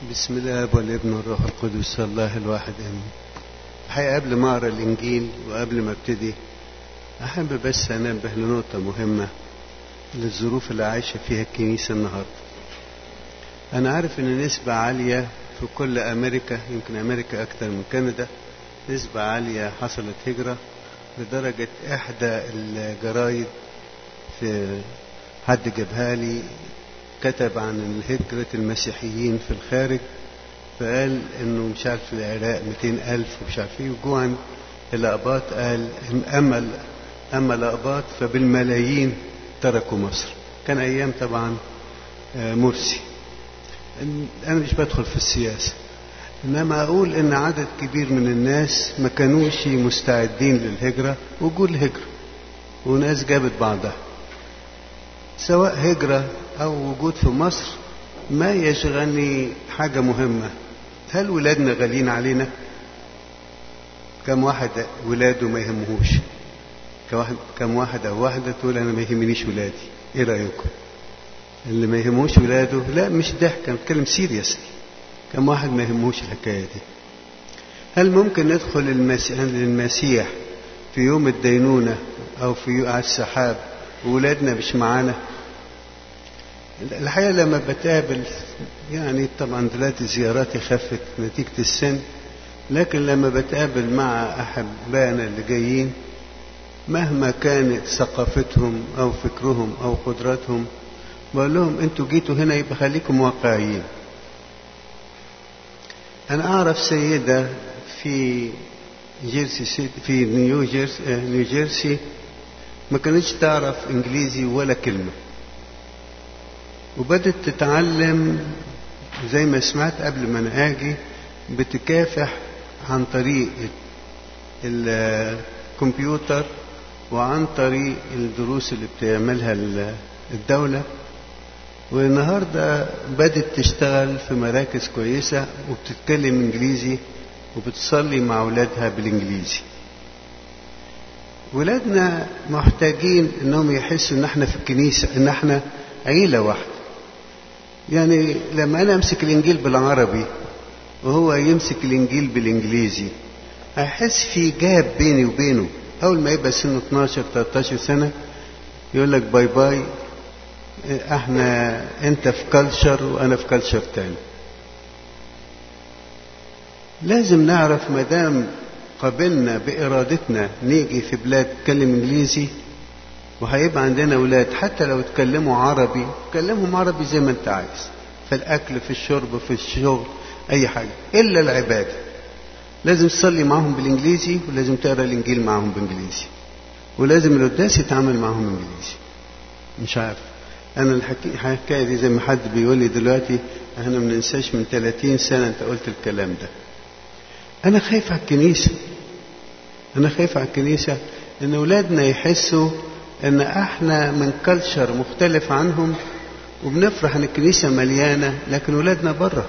بسم الله والابن والروح القدس الله الواحد امين الحقيقه قبل ما اقرا الانجيل وقبل ما ابتدي احب بس انبه لنقطه مهمه للظروف اللي عايشه فيها الكنيسه النهارده انا عارف ان نسبه عاليه في كل امريكا يمكن امريكا اكتر من كندا نسبه عاليه حصلت هجره لدرجه احدى الجرايد في حد جابها لي كتب عن هجرة المسيحيين في الخارج فقال انه مش عارف في العراق 200 ألف ومش عارف ايه وجوعا الأقباط قال أما أما الأقباط فبالملايين تركوا مصر كان أيام طبعا مرسي أنا مش بدخل في السياسة إنما أقول إن عدد كبير من الناس ما كانوش مستعدين للهجرة وجود الهجرة وناس جابت بعضها سواء هجرة أو وجود في مصر ما يشغلني حاجة مهمة هل ولادنا غاليين علينا؟ كم واحد ولاده ما يهمهوش؟ كم واحد أو واحدة تقول أنا ما يهمنيش ولادي إيه رأيكم؟ اللي ما يهموش ولاده لا مش ضحك أنا بتكلم سيريسلي كم واحد ما يهموش الحكاية دي؟ هل ممكن ندخل للمسيح في يوم الدينونة أو في على السحاب وولادنا مش معانا الحقيقة لما بتقابل يعني طبعا دلوقتي زياراتي خفت نتيجة السن لكن لما بتقابل مع أحبائنا اللي جايين مهما كانت ثقافتهم أو فكرهم أو قدراتهم بقول لهم أنتوا جيتوا هنا يبقى خليكم واقعيين أنا أعرف سيدة في جيرسي في نيو جيرسي, نيو جيرسي ما كانتش تعرف انجليزي ولا كلمة وبدت تتعلم زي ما سمعت قبل ما انا اجي بتكافح عن طريق الكمبيوتر وعن طريق الدروس اللي بتعملها الدولة والنهاردة بدت تشتغل في مراكز كويسة وبتتكلم انجليزي وبتصلي مع أولادها بالانجليزي ولادنا محتاجين انهم يحسوا ان احنا في الكنيسه ان احنا عيله واحده يعني لما انا امسك الانجيل بالعربي وهو يمسك الانجيل بالانجليزي هيحس في جاب بيني وبينه اول ما يبقى سنه 12 13 سنه يقول لك باي باي احنا انت في كلتشر وانا في كلتشر تاني لازم نعرف ما دام قبلنا بإرادتنا نيجي في بلاد تتكلم إنجليزي وهيبقى عندنا أولاد حتى لو اتكلموا عربي كلمهم عربي زي ما أنت عايز في الأكل في الشرب في الشغل أي حاجة إلا العبادة لازم تصلي معهم بالإنجليزي ولازم تقرأ الإنجيل معهم بالإنجليزي ولازم القداس يتعامل معهم إنجليزي مش عارف أنا الحكاية دي زي ما حد بيقول لي دلوقتي احنا ما ننساش من 30 سنة أنت قلت الكلام ده أنا خايف على الكنيسة أنا خايف على الكنيسة إن أولادنا يحسوا إن إحنا من كلتشر مختلف عنهم وبنفرح إن الكنيسة مليانة لكن أولادنا بره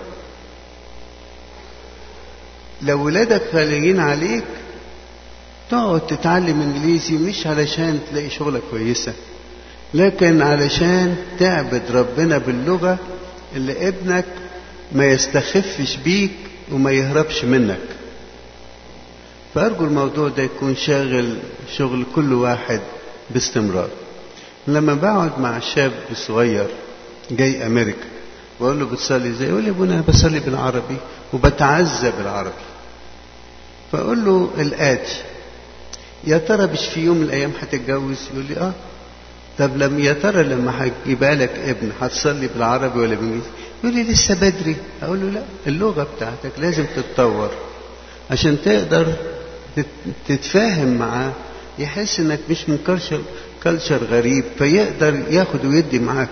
لو ولادك غاليين عليك تقعد تتعلم إنجليزي مش علشان تلاقي شغلة كويسة لكن علشان تعبد ربنا باللغة اللي ابنك ما يستخفش بيك وما يهربش منك فأرجو الموضوع ده يكون شاغل شغل كل واحد باستمرار لما بقعد مع شاب صغير جاي أمريكا وأقول له بتصلي ازاي يقول لي ابونا أنا بصلي بالعربي وبتعزى بالعربي فأقول له الآتي يا ترى مش في يوم من الأيام هتتجوز يقول لي آه طب لم يا ترى لما هيبقى لك ابن هتصلي بالعربي ولا بالانجليزي يقول لي لسه بدري اقول له لا اللغه بتاعتك لازم تتطور عشان تقدر تتفاهم معاه يحس انك مش من كلتشر كلتشر غريب فيقدر ياخد ويدي معاك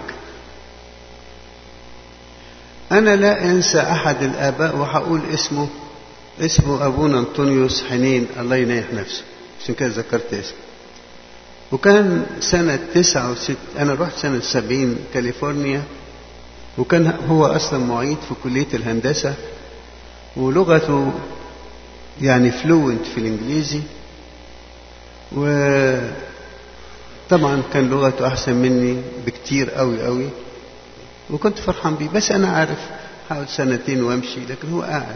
انا لا انسى احد الاباء وهقول اسمه اسمه ابونا انطونيوس حنين الله ينيح نفسه عشان كده ذكرت اسمه وكان سنة تسعة وست أنا رحت سنة سبعين كاليفورنيا وكان هو أصلا معيد في كلية الهندسة ولغته يعني فلوينت في الإنجليزي وطبعا كان لغته أحسن مني بكتير قوي قوي وكنت فرحان بيه بس أنا عارف حاول سنتين وامشي لكن هو قاعد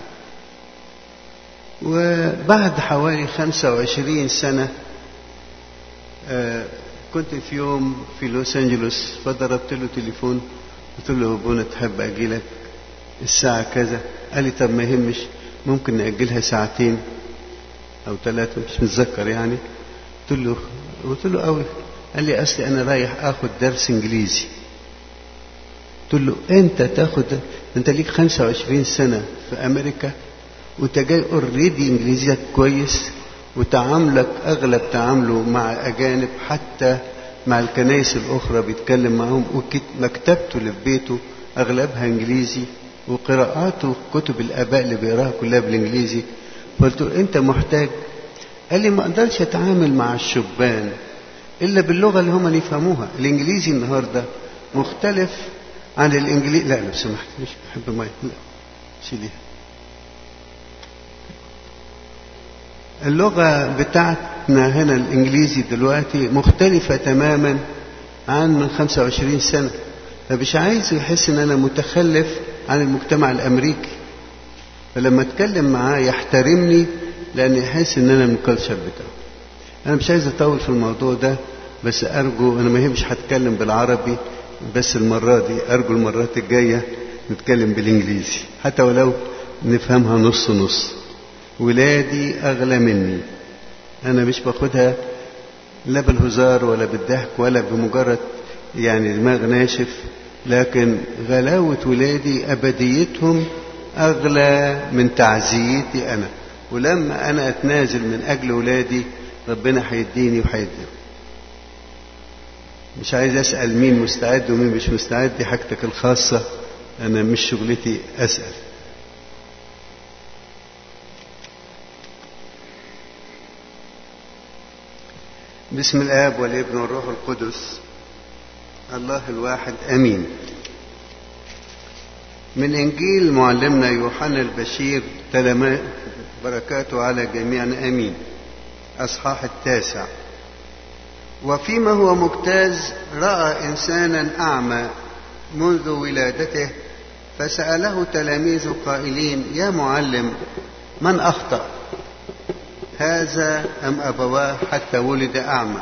وبعد حوالي 25 سنة كنت في يوم في لوس أنجلوس فضربت له تليفون قلت له ابونا تحب أجي لك الساعة كذا قال لي طب ما يهمش ممكن نأجلها ساعتين أو ثلاثة مش متذكر يعني قلت له قلت له قوي قال لي أصلي أنا رايح آخد درس إنجليزي قلت له أنت تاخد أنت ليك 25 سنة في أمريكا وأنت جاي أوريدي إنجليزيك كويس وتعاملك أغلب تعامله مع أجانب حتى مع الكنائس الأخرى بيتكلم معهم ومكتبته اللي في بيته أغلبها إنجليزي وقراءاته كتب الآباء اللي بيقراها كلها بالإنجليزي قلت له أنت محتاج قال لي ما أقدرش أتعامل مع الشبان إلا باللغة اللي هم يفهموها الإنجليزي النهاردة مختلف عن الإنجليزي لا لو سمحت مش بحب ماي لا شيليها اللغة بتاعتنا هنا الإنجليزي دلوقتي مختلفة تماما عن من 25 سنة فمش عايز يحس إن أنا متخلف عن المجتمع الأمريكي فلما أتكلم معاه يحترمني لأن يحس إن أنا من الكالتشر بتاعه أنا مش عايز أطول في الموضوع ده بس أرجو أنا ما مش هتكلم بالعربي بس المرة دي أرجو المرات الجاية نتكلم بالإنجليزي حتى ولو نفهمها نص نص ولادي أغلى مني أنا مش باخدها لا بالهزار ولا بالضحك ولا بمجرد يعني دماغ ناشف لكن غلاوة ولادي أبديتهم أغلى من تعزيتي أنا ولما أنا أتنازل من أجل ولادي ربنا هيديني وهيديهم مش عايز أسأل مين مستعد ومين مش مستعد دي حاجتك الخاصة أنا مش شغلتي أسأل بسم الآب والابن والروح القدس الله الواحد أمين من إنجيل معلمنا يوحنا البشير تلما بركاته على جميعنا أمين أصحاح التاسع وفيما هو مجتاز رأى إنسانا أعمى منذ ولادته فسأله تلاميذه قائلين يا معلم من أخطأ هذا أم أبواه حتى ولد أعمى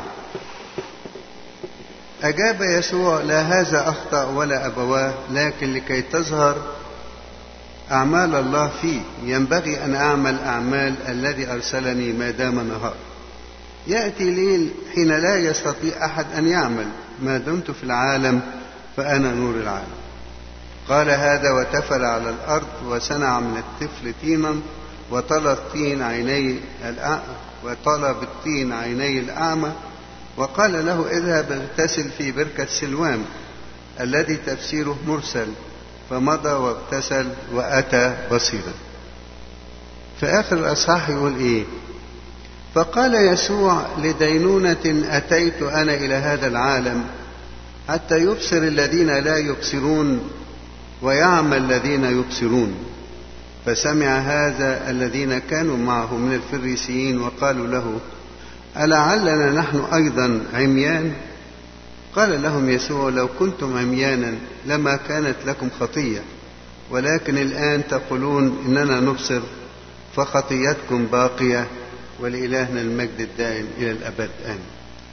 أجاب يسوع لا هذا أخطأ ولا أبواه لكن لكي تظهر أعمال الله فيه ينبغي أن أعمل أعمال الذي أرسلني ما دام نهار يأتي ليل حين لا يستطيع أحد أن يعمل ما دمت في العالم فأنا نور العالم قال هذا وتفل على الأرض وصنع من الطفل طينا وطلب الطين عيني وطلب الطين عيني الأعمى وقال له اذهب اغتسل في بركة سلوام الذي تفسيره مرسل فمضى واغتسل وأتى بصيرا في آخر الأصحاح يقول إيه فقال يسوع لدينونة أتيت أنا إلى هذا العالم حتى يبصر الذين لا يبصرون ويعمى الذين يبصرون فسمع هذا الذين كانوا معه من الفريسيين وقالوا له ألعلنا نحن أيضا عميان قال لهم يسوع لو كنتم عميانا لما كانت لكم خطية ولكن الآن تقولون إننا نبصر فخطيتكم باقية ولإلهنا المجد الدائم إلى الأبد آمين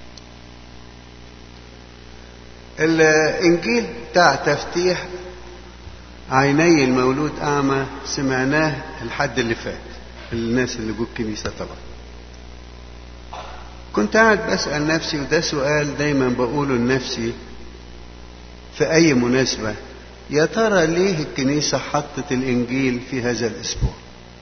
الإنجيل بتاع تفتيح عيني المولود أعمى سمعناه الحد اللي فات الناس اللي جوه الكنيسة طبعا كنت قاعد بسأل نفسي وده سؤال دايما بقوله لنفسي في أي مناسبة يا ترى ليه الكنيسة حطت الإنجيل في هذا الأسبوع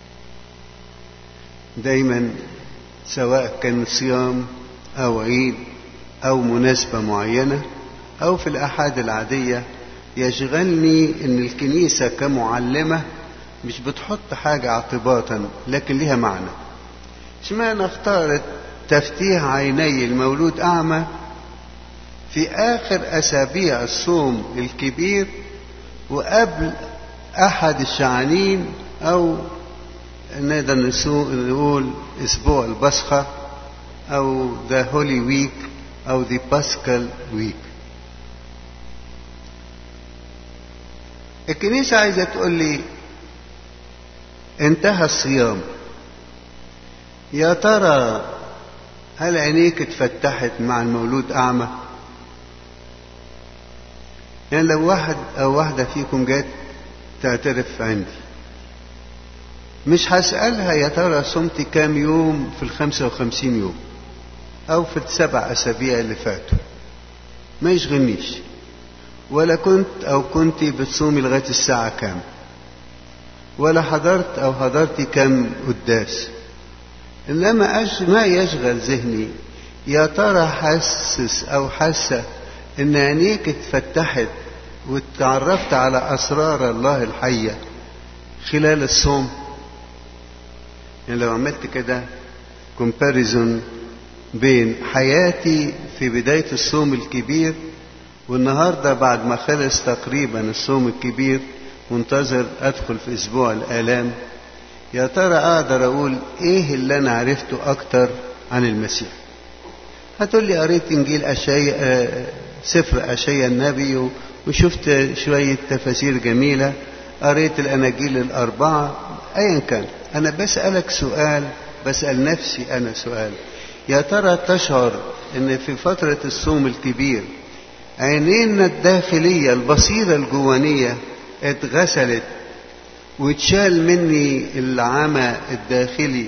دايما سواء كان صيام أو عيد أو مناسبة معينة أو في الأحاد العادية يشغلني ان الكنيسه كمعلمه مش بتحط حاجه اعتباطا لكن لها معنى اشمعنى اختارت تفتيح عيني المولود اعمى في اخر اسابيع الصوم الكبير وقبل احد الشعانين او نقدر نقول اسبوع البصخه او ذا هولي ويك او ذا باسكال ويك الكنيسة عايزة تقول لي انتهى الصيام يا ترى هل عينيك اتفتحت مع المولود أعمى؟ يعني لو واحد أو واحدة فيكم جت تعترف عندي مش هسألها يا ترى صمتي كام يوم في الخمسة وخمسين يوم أو في السبع أسابيع اللي فاتوا ما يشغلنيش ولا كنت أو كنت بتصومي لغاية الساعة كام ولا حضرت أو حضرتي كام قداس إنما أش... ما يشغل ذهني يا ترى حاسس أو حاسة إن عينيك اتفتحت واتعرفت على أسرار الله الحية خلال الصوم يعني لو عملت كده كومباريزون بين حياتي في بداية الصوم الكبير والنهاردة بعد ما خلص تقريبا الصوم الكبير منتظر أدخل في أسبوع الآلام يا ترى أقدر أقول إيه اللي أنا عرفته أكتر عن المسيح هتقول لي قريت إنجيل أشياء سفر أشياء النبي وشفت شوية تفاسير جميلة قريت الأناجيل الأربعة أيا كان أنا بسألك سؤال بسأل نفسي أنا سؤال يا ترى تشعر أن في فترة الصوم الكبير عينينا الداخلية البصيرة الجوانية اتغسلت واتشال مني العمى الداخلي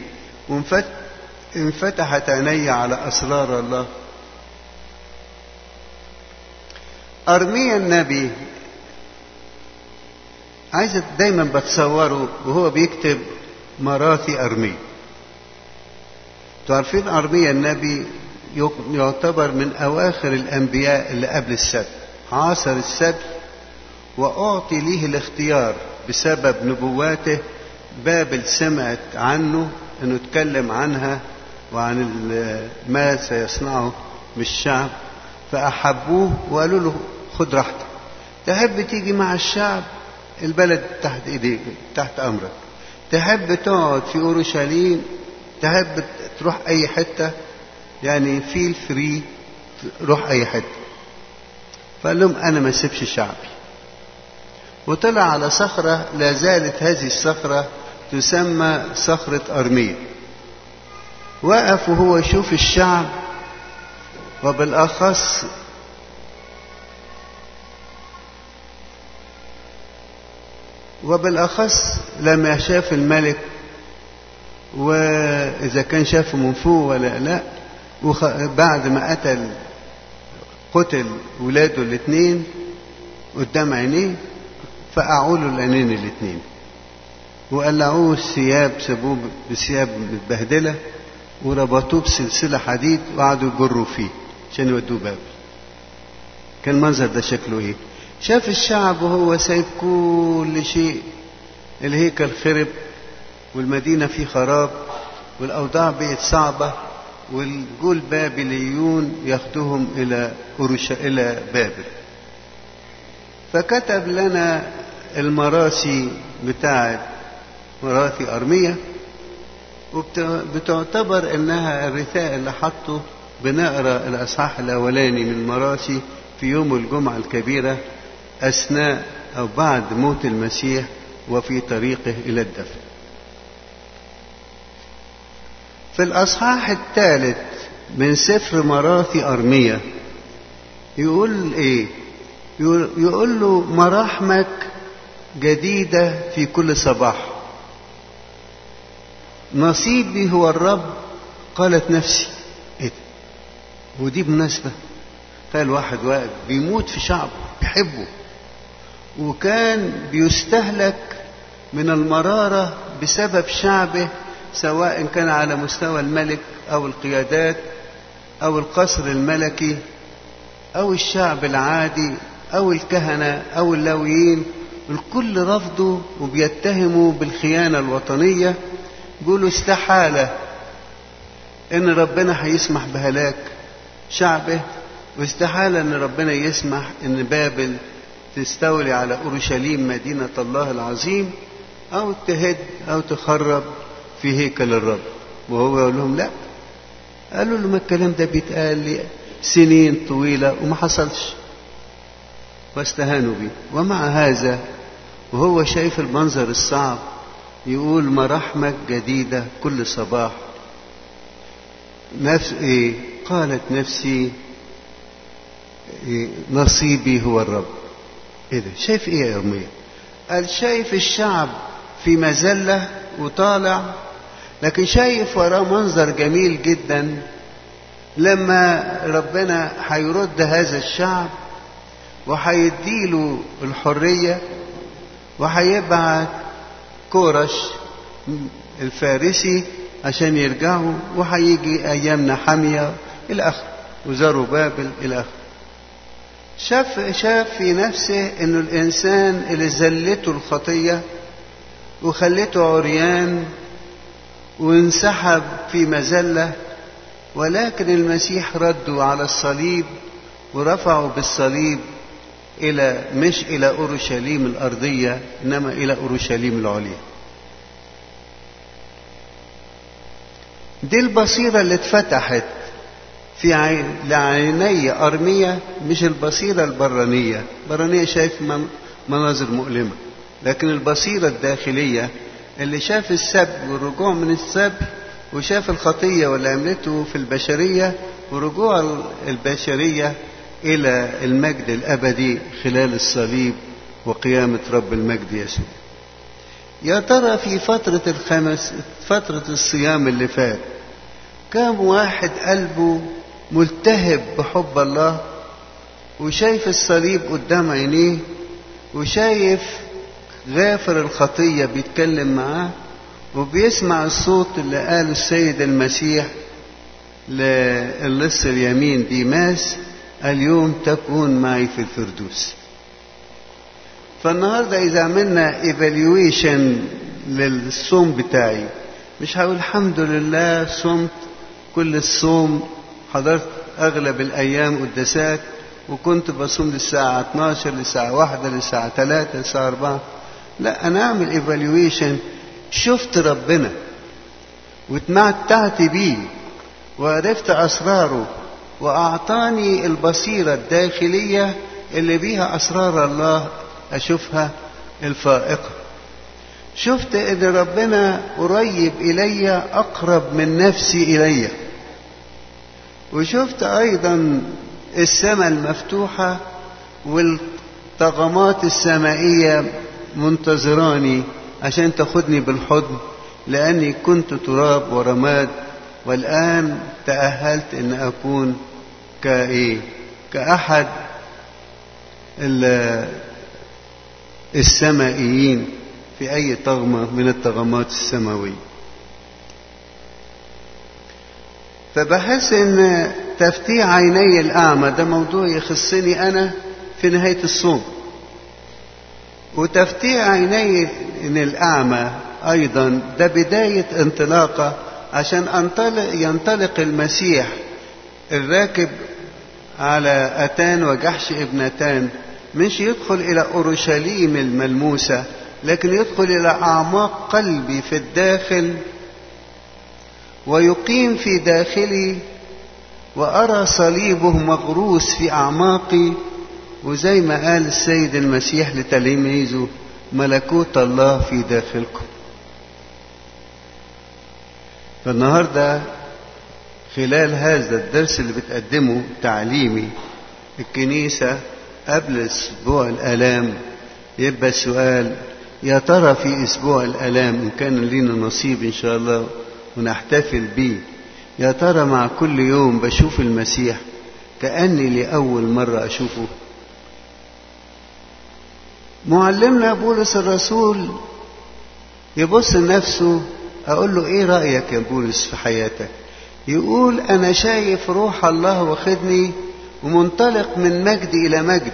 وانفتحت عيني على أسرار الله أرميا النبي عايز دايما بتصوره وهو بيكتب مراثي أرميا تعرفين أرميا النبي يعتبر من أواخر الأنبياء اللي قبل السبت عاصر السبت وأعطي ليه الاختيار بسبب نبواته بابل سمعت عنه أنه اتكلم عنها وعن ما سيصنعه بالشعب فأحبوه وقالوا له خد راحتك تحب تيجي مع الشعب البلد تحت ايديك تحت امرك تحب تقعد في اورشليم تحب تروح اي حته يعني فيل فري روح اي حته فقال لهم انا ما اسيبش شعبي وطلع على صخره لا زالت هذه الصخره تسمى صخره ارميه وقف وهو يشوف الشعب وبالاخص وبالأخص لما شاف الملك وإذا كان شافه من فوق ولا لا بعد ما قتل قتل ولاده الاثنين قدام عينيه فقعوا له العينين الاثنين وقلعوه الثياب سابوه بثياب متبهدلة وربطوه بسلسلة حديد وقعدوا يجروا فيه عشان يودوه بابل كان المنظر ده شكله ايه شاف الشعب وهو سايب كل شيء الهيكل خرب والمدينة في خراب والأوضاع بقت صعبة والجول بابليون ياخدوهم إلى أورشا إلى بابل فكتب لنا المراسي بتاعة مراثي أرمية وبتعتبر إنها الرثاء اللي حطه بنقرا الأصحاح الأولاني من مراسي في يوم الجمعة الكبيرة أثناء أو بعد موت المسيح وفي طريقه إلى الدفن. في الأصحاح الثالث من سفر مراثي أرمية يقول إيه؟ يقول, يقول له مراحمك جديدة في كل صباح. نصيبي هو الرب قالت نفسي. إيه ده؟ ودي مناسبة. قال واحد واقف بيموت في شعبه بيحبه وكان بيستهلك من المرارة بسبب شعبه سواء كان على مستوى الملك أو القيادات أو القصر الملكي أو الشعب العادي أو الكهنة أو اللاويين الكل رفضه وبيتهموا بالخيانة الوطنية بيقولوا استحالة إن ربنا هيسمح بهلاك شعبه واستحالة أن ربنا يسمح أن بابل تستولي على أورشليم مدينة الله العظيم أو تهد أو تخرب في هيكل الرب وهو يقول لهم لا قالوا له ما الكلام ده بيتقال لي سنين طويلة وما حصلش واستهانوا به ومع هذا وهو شايف المنظر الصعب يقول مراحمك جديدة كل صباح نفس إيه قالت نفسي إيه نصيبي هو الرب ايه ده شايف ايه يا ارميا قال شايف الشعب في مذلة وطالع لكن شايف وراه منظر جميل جدا لما ربنا هيرد هذا الشعب وهيديله الحرية وهيبعت كورش الفارسي عشان يرجعوا وهيجي أيامنا حامية إلى آخره وزاروا بابل إلى آخره شاف شاف في نفسه انه الانسان اللي زلته الخطيه وخلته عريان وانسحب في مذله ولكن المسيح رده على الصليب ورفعه بالصليب الى مش الى اورشليم الارضيه انما الى اورشليم العليا دي البصيره اللي اتفتحت في عين لعيني أرمية مش البصيرة البرانية البرانية شايف من مناظر مؤلمة لكن البصيرة الداخلية اللي شاف السب والرجوع من السب وشاف الخطية واللي عملته في البشرية ورجوع البشرية إلى المجد الأبدي خلال الصليب وقيامة رب المجد يسوع يا ترى في فترة الخمس فترة الصيام اللي فات كم واحد قلبه ملتهب بحب الله وشايف الصليب قدام عينيه وشايف غافر الخطية بيتكلم معاه وبيسمع الصوت اللي قاله السيد المسيح للص اليمين ديماس اليوم تكون معي في الفردوس فالنهارده اذا عملنا ايفالويشن للصوم بتاعي مش هقول الحمد لله صمت كل الصوم حضرت اغلب الايام قداسات وكنت بصوم للساعة 12 للساعة 1 للساعة 3 للساعة 4 لا انا اعمل ايفالويشن شفت ربنا واتمتعت بيه وعرفت اسراره واعطاني البصيرة الداخلية اللي بيها اسرار الله اشوفها الفائقة شفت ان ربنا قريب الي اقرب من نفسي الي وشفت ايضا السماء المفتوحة والطغمات السمائية منتظراني عشان تاخدني بالحضن لاني كنت تراب ورماد والان تأهلت ان اكون كايه كاحد السمائيين في أي طغمة من الطغمات السماوية فبحس ان تفتيح عيني الاعمى ده موضوع يخصني انا في نهايه الصوم وتفتيح عيني الاعمى ايضا ده بدايه انطلاقه عشان انطلق ينطلق المسيح الراكب على اتان وجحش ابنتان مش يدخل الى اورشليم الملموسه لكن يدخل الى اعماق قلبي في الداخل ويقيم في داخلي وارى صليبه مغروس في اعماقي وزي ما قال السيد المسيح لتلاميذه ملكوت الله في داخلكم فالنهارده خلال هذا الدرس اللي بتقدمه تعليمي الكنيسه قبل اسبوع الالام يبقى السؤال يا ترى في اسبوع الالام ان كان لينا نصيب ان شاء الله ونحتفل بيه يا ترى مع كل يوم بشوف المسيح كاني لاول مره اشوفه معلمنا بولس الرسول يبص لنفسه اقول له ايه رايك يا بولس في حياتك يقول انا شايف روح الله واخدني ومنطلق من مجد الى مجد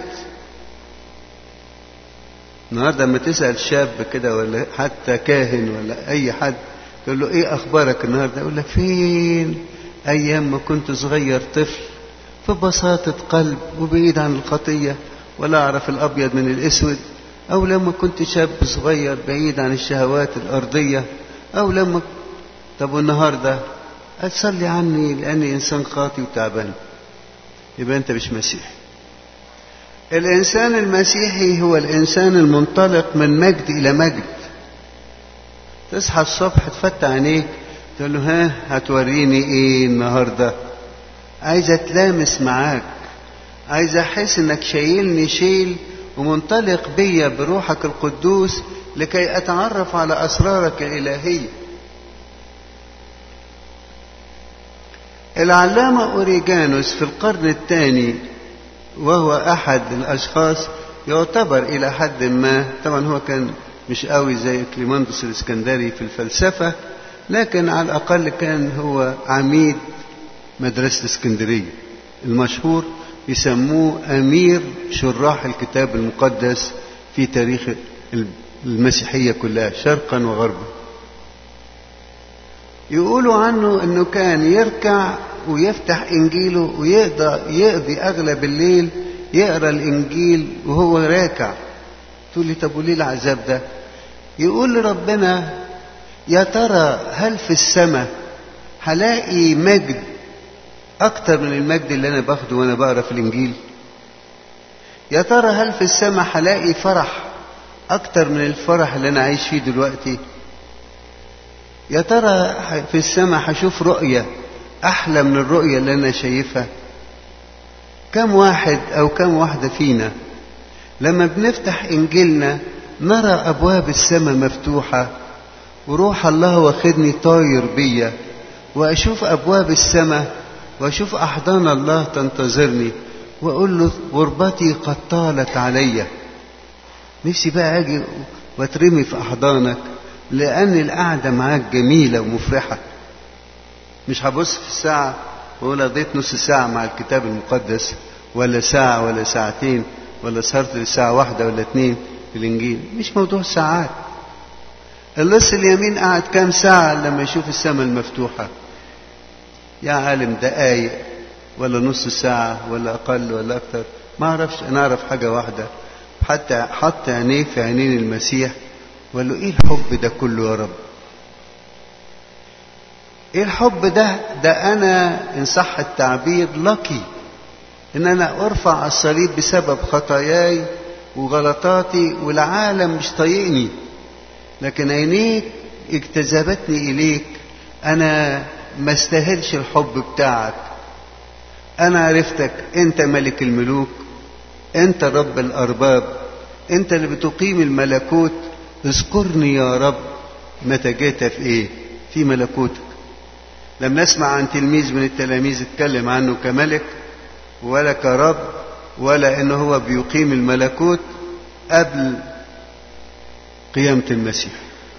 النهارده لما تسال شاب كده ولا حتى كاهن ولا اي حد تقول له ايه اخبارك النهارده يقول لك فين ايام ما كنت صغير طفل في بساطه قلب وبعيد عن الخطيه ولا اعرف الابيض من الاسود او لما كنت شاب صغير بعيد عن الشهوات الارضيه او لما طب والنهارده تصلي عني لاني انسان خاطي وتعبان يبقى انت مش مسيحي الإنسان المسيحي هو الإنسان المنطلق من مجد إلى مجد تصحى الصبح تفتح عينيك تقول له ها هتوريني ايه النهارده عايز اتلامس معاك عايز احس انك شايلني شيل ومنطلق بيا بروحك القدوس لكي اتعرف على اسرارك الالهيه العلامه اوريجانوس في القرن الثاني وهو احد الاشخاص يعتبر الى حد ما طبعا هو كان مش قوي زي كليماندوس الاسكندري في الفلسفه لكن على الاقل كان هو عميد مدرسه اسكندريه المشهور يسموه امير شراح الكتاب المقدس في تاريخ المسيحيه كلها شرقا وغربا يقولوا عنه انه كان يركع ويفتح انجيله ويقضي يقضي اغلب الليل يقرا الانجيل وهو راكع تقول لي طب وليه العذاب ده يقول لربنا يا ترى هل في السماء هلاقي مجد اكتر من المجد اللي انا باخده وانا بقرا في الانجيل يا ترى هل في السماء هلاقي فرح اكتر من الفرح اللي انا عايش فيه دلوقتي يا ترى في السماء هشوف رؤية أحلى من الرؤية اللي أنا شايفها كم واحد أو كم واحدة فينا لما بنفتح إنجيلنا نرى أبواب السماء مفتوحة وروح الله واخدني طاير بيا وأشوف أبواب السماء وأشوف أحضان الله تنتظرني وأقول له غربتي قد طالت عليا نفسي بقى أجي وأترمي في أحضانك لأن القعدة معاك جميلة ومفرحة مش هبص في الساعة وأقول قضيت نص ساعة مع الكتاب المقدس ولا ساعة ولا ساعتين ولا سهرت لساعة واحدة ولا اتنين في الإنجيل مش موضوع ساعات اللص اليمين قعد كام ساعة لما يشوف السماء المفتوحة يا عالم دقايق ولا نص ساعة ولا أقل ولا أكتر ما أعرفش أنا أعرف حاجة واحدة حتى حط عينيه في عينين المسيح وقال له ايه الحب ده كله يا رب ايه الحب ده ده انا ان صح التعبير لقي ان انا ارفع على الصليب بسبب خطاياي وغلطاتي والعالم مش طايقني لكن عينيك اجتذبتني اليك انا ما استاهلش الحب بتاعك انا عرفتك انت ملك الملوك انت رب الارباب انت اللي بتقيم الملكوت اذكرني يا رب متى جيت في ايه في ملكوتك لم نسمع عن تلميذ من التلاميذ اتكلم عنه كملك ولا كرب ولا انه هو بيقيم الملكوت قبل قيامة المسيح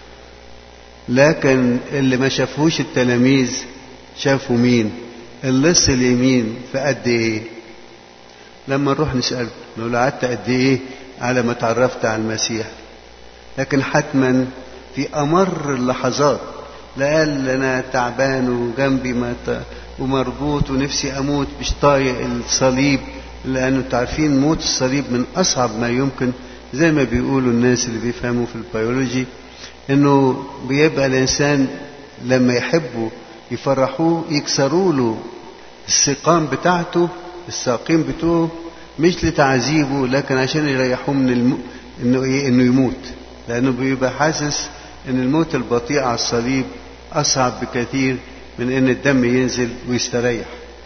لكن اللي ما شافوش التلاميذ شافوا مين اللص اليمين في قد ايه لما نروح نسأله نقول قعدت قد ايه على ما تعرفت على المسيح لكن حتما في أمر اللحظات لا قال أنا تعبان وجنبي مات ومربوط ونفسي أموت مش طايق الصليب لأنه تعرفين موت الصليب من أصعب ما يمكن زي ما بيقولوا الناس اللي بيفهموا في البيولوجي إنه بيبقى الإنسان لما يحبوا يفرحوه يكسروا له السقام بتاعته الساقين بتوعه مش لتعذيبه لكن عشان يريحوه من الم... انه ايه انه يموت لأنه بيبقى حاسس إن الموت البطيء على الصليب أصعب بكثير من إن الدم ينزل ويستريح.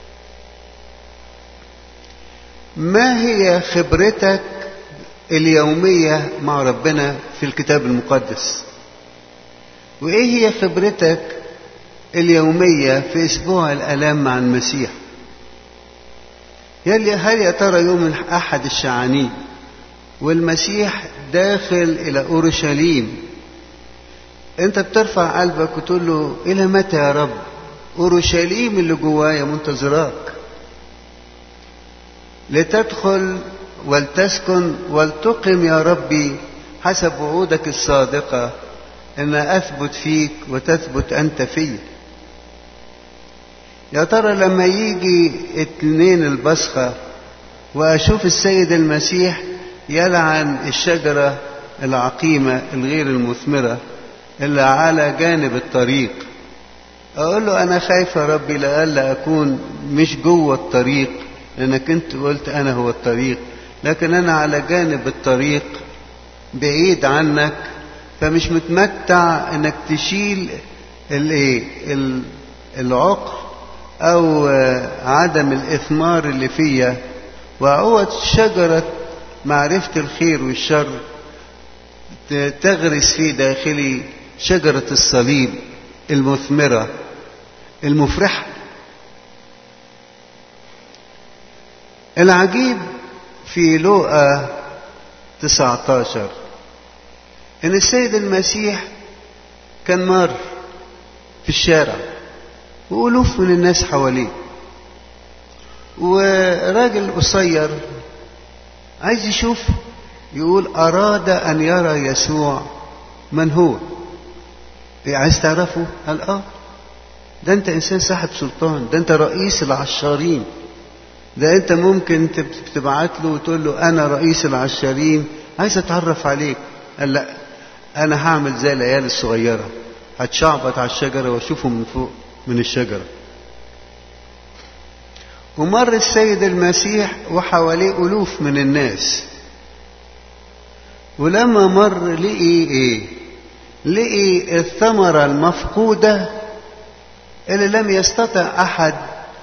ما هي خبرتك اليومية مع ربنا في الكتاب المقدس؟ وإيه هي خبرتك اليومية في أسبوع الآلام مع المسيح؟ يلي هل يا ترى يوم أحد الشعانين والمسيح داخل إلى أورشليم أنت بترفع قلبك وتقول له إلى متى يا رب أورشليم اللي جوايا منتظراك لتدخل ولتسكن ولتقم يا ربي حسب وعودك الصادقة أن أثبت فيك وتثبت أنت فيا يا ترى لما يجي اتنين البصخة وأشوف السيد المسيح يلعن الشجرة العقيمة الغير المثمرة اللي على جانب الطريق أقول له أنا خايف يا ربي لألا أكون مش جوه الطريق لأنك أنت قلت أنا هو الطريق لكن أنا على جانب الطريق بعيد عنك فمش متمتع انك تشيل الايه العقر او عدم الاثمار اللي فيا وعود شجرة معرفة الخير والشر تغرس في داخلي شجرة الصليب المثمرة المفرحة العجيب في لوقا 19 ان السيد المسيح كان مر في الشارع والوف من الناس حواليه وراجل قصير عايز يشوف يقول اراد ان يرى يسوع من هو إيه عايز تعرفه قال اه ده انت انسان صاحب سلطان ده انت رئيس العشارين ده انت ممكن تبعت له وتقول له انا رئيس العشارين عايز اتعرف عليك قال لا انا هعمل زي العيال الصغيره هتشعبط على الشجره واشوفه من فوق من الشجره ومر السيد المسيح وحواليه الوف من الناس ولما مر لقي ايه لقي الثمره المفقوده اللي لم يستطع احد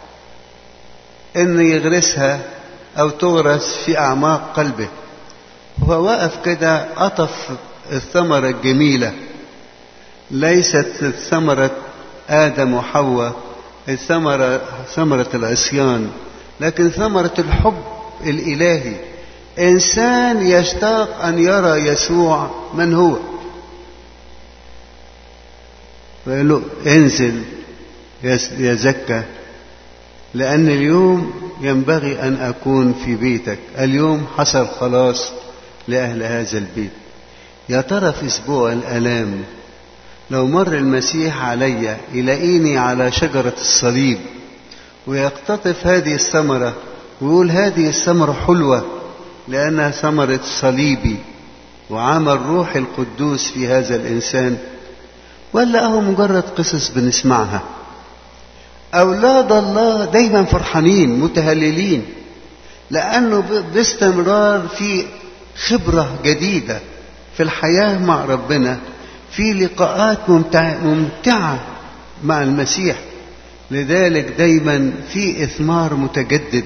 ان يغرسها او تغرس في اعماق قلبه فوقف كده قطف الثمرة الجميلة ليست ثمرة آدم وحواء الثمرة ثمرة العصيان لكن ثمرة الحب الإلهي إنسان يشتاق أن يرى يسوع من هو فقال له انزل يا زكا لأن اليوم ينبغي أن أكون في بيتك اليوم حصل خلاص لأهل هذا البيت يا ترى في أسبوع الآلام لو مر المسيح علي يلاقيني على شجرة الصليب ويقتطف هذه الثمرة ويقول هذه الثمرة حلوة لأنها ثمرة صليبي وعمل روح القدوس في هذا الإنسان ولا هو مجرد قصص بنسمعها أولاد الله دايما فرحانين متهللين لأنه باستمرار في خبرة جديدة في الحياة مع ربنا في لقاءات ممتعة, ممتعة مع المسيح لذلك دايما في إثمار متجدد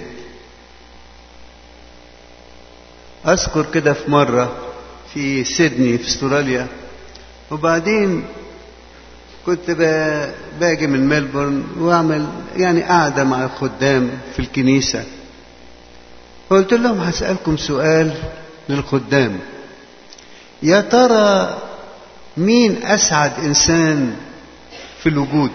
أذكر كده في مرة في سيدني في استراليا وبعدين كنت باجي من ملبورن واعمل يعني قاعدة مع الخدام في الكنيسة فقلت لهم هسألكم سؤال للخدام يا ترى مين أسعد إنسان في الوجود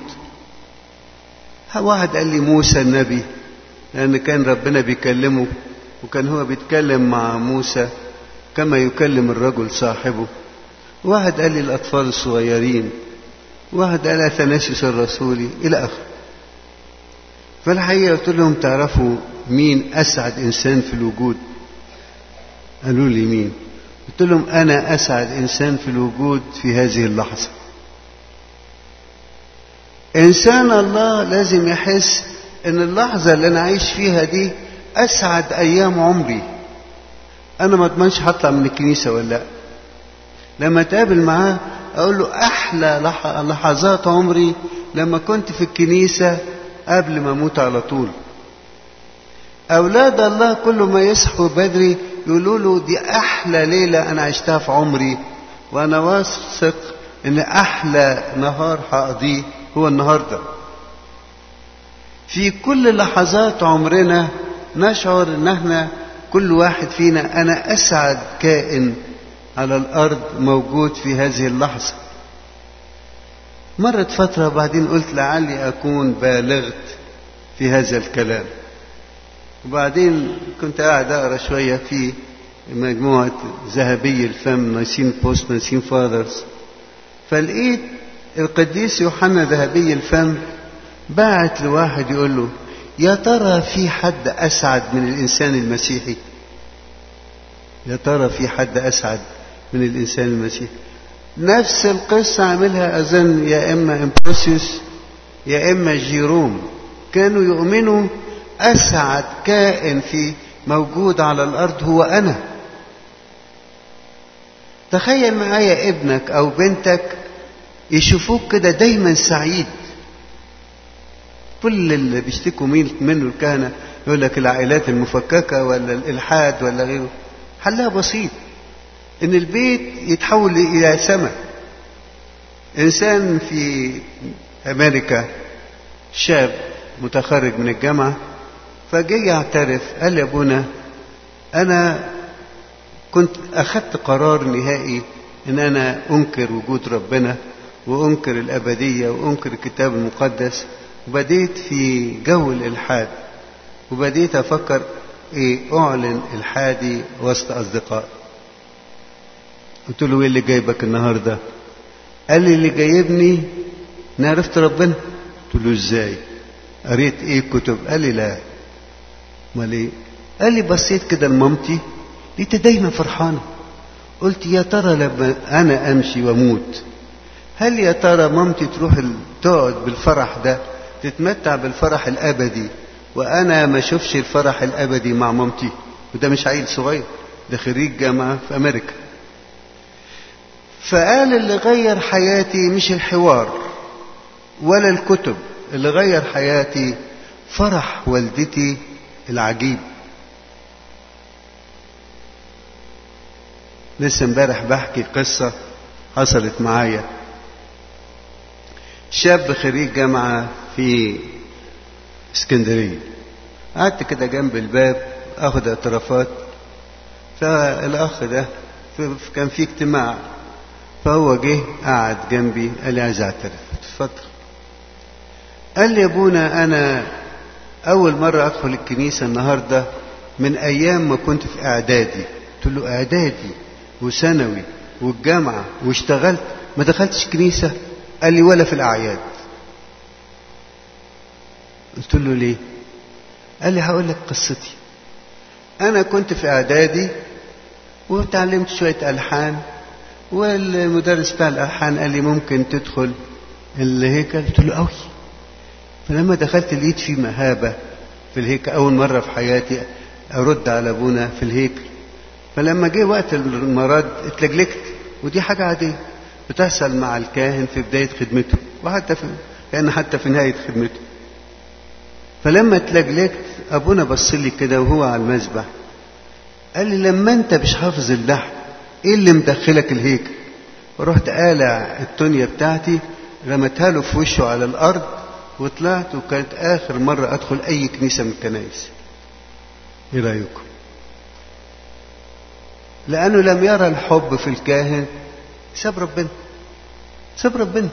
واحد قال لي موسى النبي لأن كان ربنا بيكلمه وكان هو بيتكلم مع موسى كما يكلم الرجل صاحبه واحد قال لي الأطفال الصغيرين واحد قال أثناسيوس الرسولي إلى آخره فالحقيقة قلت لهم تعرفوا مين أسعد إنسان في الوجود قالوا لي مين قلت لهم أنا أسعد إنسان في الوجود في هذه اللحظة إنسان الله لازم يحس إن اللحظة اللي أنا عايش فيها دي أسعد أيام عمري أنا ما أضمنش هطلع من الكنيسة ولا لأ لما أتقابل معاه أقول له أحلى لحظات عمري لما كنت في الكنيسة قبل ما أموت على طول أولاد الله كل ما يصحوا بدري يقولوا له دي أحلى ليلة أنا عشتها في عمري وأنا واثق إن أحلى نهار هقضيه هو النهاردة في كل لحظات عمرنا نشعر إن احنا كل واحد فينا أنا أسعد كائن على الأرض موجود في هذه اللحظة مرت فترة بعدين قلت لعلي أكون بالغت في هذا الكلام وبعدين كنت قاعد أقرأ شوية في مجموعة ذهبي الفم نايسين بوست نايسين فاذرز فلقيت القديس يوحنا ذهبي الفم بعت لواحد يقول له يا ترى في حد أسعد من الإنسان المسيحي يا ترى في حد أسعد من الإنسان المسيحي نفس القصة عملها أظن يا إما إمبروسيوس يا إما جيروم كانوا يؤمنوا أسعد كائن في موجود على الأرض هو أنا تخيل معايا ابنك أو بنتك يشوفوك كده دايما سعيد كل اللي بيشتكوا مين منه الكهنة يقول لك العائلات المفككة ولا الإلحاد ولا غيره حلها بسيط إن البيت يتحول إلى سماء إنسان في أمريكا شاب متخرج من الجامعة فجاي يعترف قال لي أبونا أنا كنت أخذت قرار نهائي إن أنا أنكر وجود ربنا وأنكر الأبدية وأنكر الكتاب المقدس وبديت في جو الإلحاد وبديت أفكر إيه أعلن إلحادي وسط أصدقائي قلت له إيه اللي جايبك النهاردة قال لي اللي جايبني إن عرفت ربنا قلت له إزاي قريت إيه كتب قال لي لا امال ايه قال لي بصيت كده لمامتي لقيت دايما فرحانه قلت يا ترى لما انا امشي واموت هل يا ترى مامتي تروح تقعد بالفرح ده تتمتع بالفرح الابدي وانا ما اشوفش الفرح الابدي مع مامتي وده مش عيل صغير ده خريج جامعه في امريكا فقال اللي غير حياتي مش الحوار ولا الكتب اللي غير حياتي فرح والدتي العجيب لسه امبارح بحكي قصة حصلت معايا شاب خريج جامعة في اسكندرية قعدت كده جنب الباب اخد اعترافات فالاخ ده كان في اجتماع فهو جه قعد جنبي قال لي عايز اعترف اتفضل قال لي يا ابونا انا أول مرة أدخل الكنيسة النهاردة من أيام ما كنت في إعدادي قلت له إعدادي وثانوي والجامعة واشتغلت ما دخلتش كنيسة قال لي ولا في الأعياد قلت له ليه قال لي هقول لك قصتي أنا كنت في إعدادي وتعلمت شوية ألحان والمدرس بتاع الألحان قال لي ممكن تدخل الهيكل قلت له قوي فلما دخلت لقيت في مهابة في الهيكل أول مرة في حياتي أرد على أبونا في الهيكل فلما جه وقت المرض اتلجلجت ودي حاجة عادية بتحصل مع الكاهن في بداية خدمته وحتى في لأن حتى في نهاية خدمته فلما اتلجلجت أبونا بص لي كده وهو على المذبح قال لي لما أنت مش حافظ اللحن إيه اللي مدخلك الهيكل ورحت قالع التونية بتاعتي رمتها له في وشه على الأرض وطلعت وكانت آخر مرة أدخل أي كنيسة من الكنائس إيه رأيكم؟ لأنه لم يرى الحب في الكاهن ساب ربنا ساب ربنا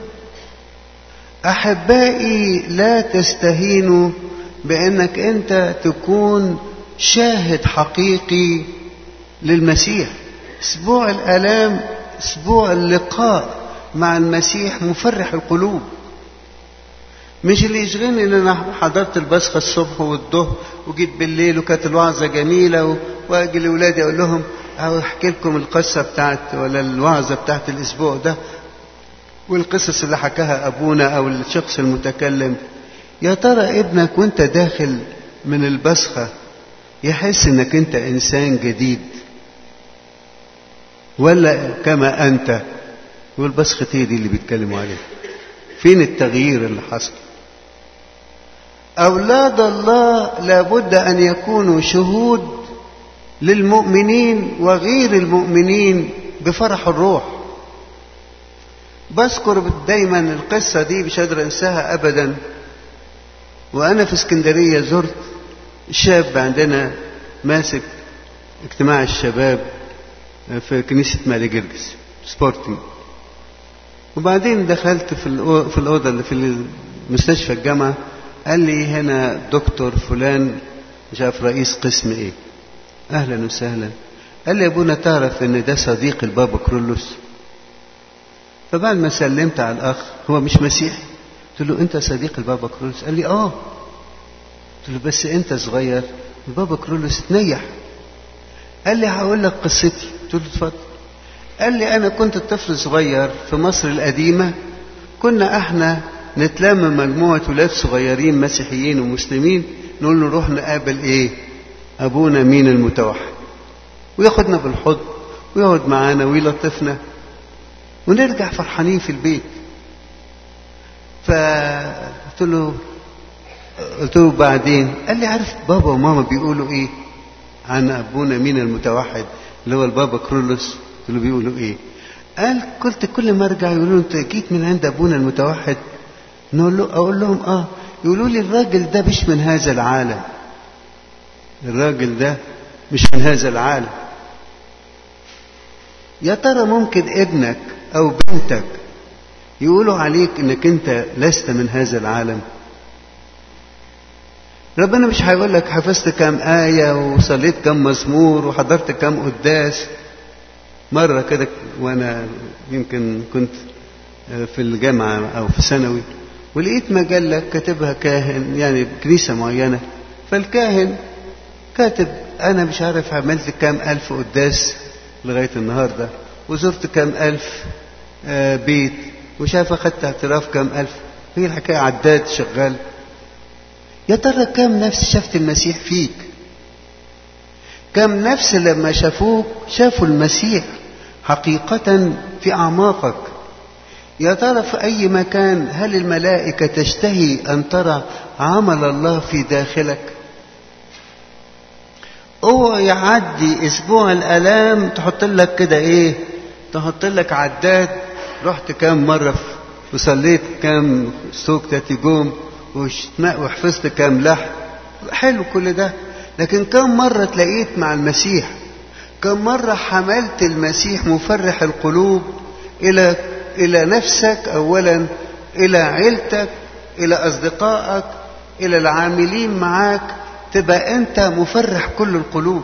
أحبائي لا تستهينوا بأنك أنت تكون شاهد حقيقي للمسيح أسبوع الآلام أسبوع اللقاء مع المسيح مفرح القلوب مش اللي يشغلني ان انا حضرت البصخه الصبح والظهر وجيت بالليل وكانت الوعظه جميله واجي لاولادي اقول لهم او احكي لكم القصه بتاعت ولا الوعظه بتاعت الاسبوع ده والقصص اللي حكاها ابونا او الشخص المتكلم يا ترى ابنك وانت داخل من البصخه يحس انك انت انسان جديد ولا كما انت والبصخه هي دي اللي بيتكلموا عليها فين التغيير اللي حصل أولاد الله لابد أن يكونوا شهود للمؤمنين وغير المؤمنين بفرح الروح بذكر دايما القصة دي مش قادر أنساها أبدا وأنا في اسكندرية زرت شاب عندنا ماسك اجتماع الشباب في كنيسة مالي جرجس سبورتنج وبعدين دخلت في في الأوضة اللي في مستشفى الجامعة قال لي هنا دكتور فلان مش عارف رئيس قسم ايه اهلا وسهلا قال لي يا ابونا تعرف ان ده صديق البابا كرولوس فبعد ما سلمت على الاخ هو مش مسيحي قلت له انت صديق البابا كرولوس قال لي اه قلت له بس انت صغير البابا كرولوس اتنيح قال لي هقول لك قصتي قلت له اتفضل قال لي انا كنت طفل صغير في مصر القديمه كنا احنا نتلم مجموعة ولاد صغيرين مسيحيين ومسلمين نقول له نروح نقابل ايه أبونا مين المتوحد وياخدنا بالحضن ويقعد معانا ويلطفنا ونرجع فرحانين في البيت فقلت له قلت له بعدين قال لي عارف بابا وماما بيقولوا ايه عن ابونا مين المتوحد اللي هو البابا كرولوس قلت له بيقولوا ايه قال قلت كل ما ارجع يقولوا انت جيت من عند ابونا المتوحد نقول له اقول لهم اه يقولوا لي الراجل ده مش من هذا العالم الراجل ده مش من هذا العالم يا ترى ممكن ابنك او بنتك يقولوا عليك انك انت لست من هذا العالم ربنا مش هيقول لك حفظت كام آية وصليت كام مزمور وحضرت كام قداس مرة كده وأنا يمكن كنت في الجامعة أو في ثانوي ولقيت مجلة كاتبها كاهن يعني كنيسة معينة فالكاهن كاتب أنا مش عارف عملت كام ألف قداس لغاية النهاردة وزرت كام ألف بيت ومش عارف أخدت اعتراف كام ألف هي الحكاية عداد شغال يا ترى كم نفس شافت المسيح فيك كم نفس لما شافوك شافوا المسيح حقيقة في أعماقك يا ترى في أي مكان هل الملائكة تشتهي أن ترى عمل الله في داخلك اوعى يعدي اسبوع الالام تحط لك كده ايه تحط لك عداد رحت كام مره وصليت كام سوق تاتيجوم وحفظت كام لحن حلو كل ده لكن كم مرة تلاقيت مع المسيح كم مرة حملت المسيح مفرح القلوب إلى إلى نفسك أولا إلى عيلتك إلى أصدقائك إلى العاملين معاك تبقى أنت مفرح كل القلوب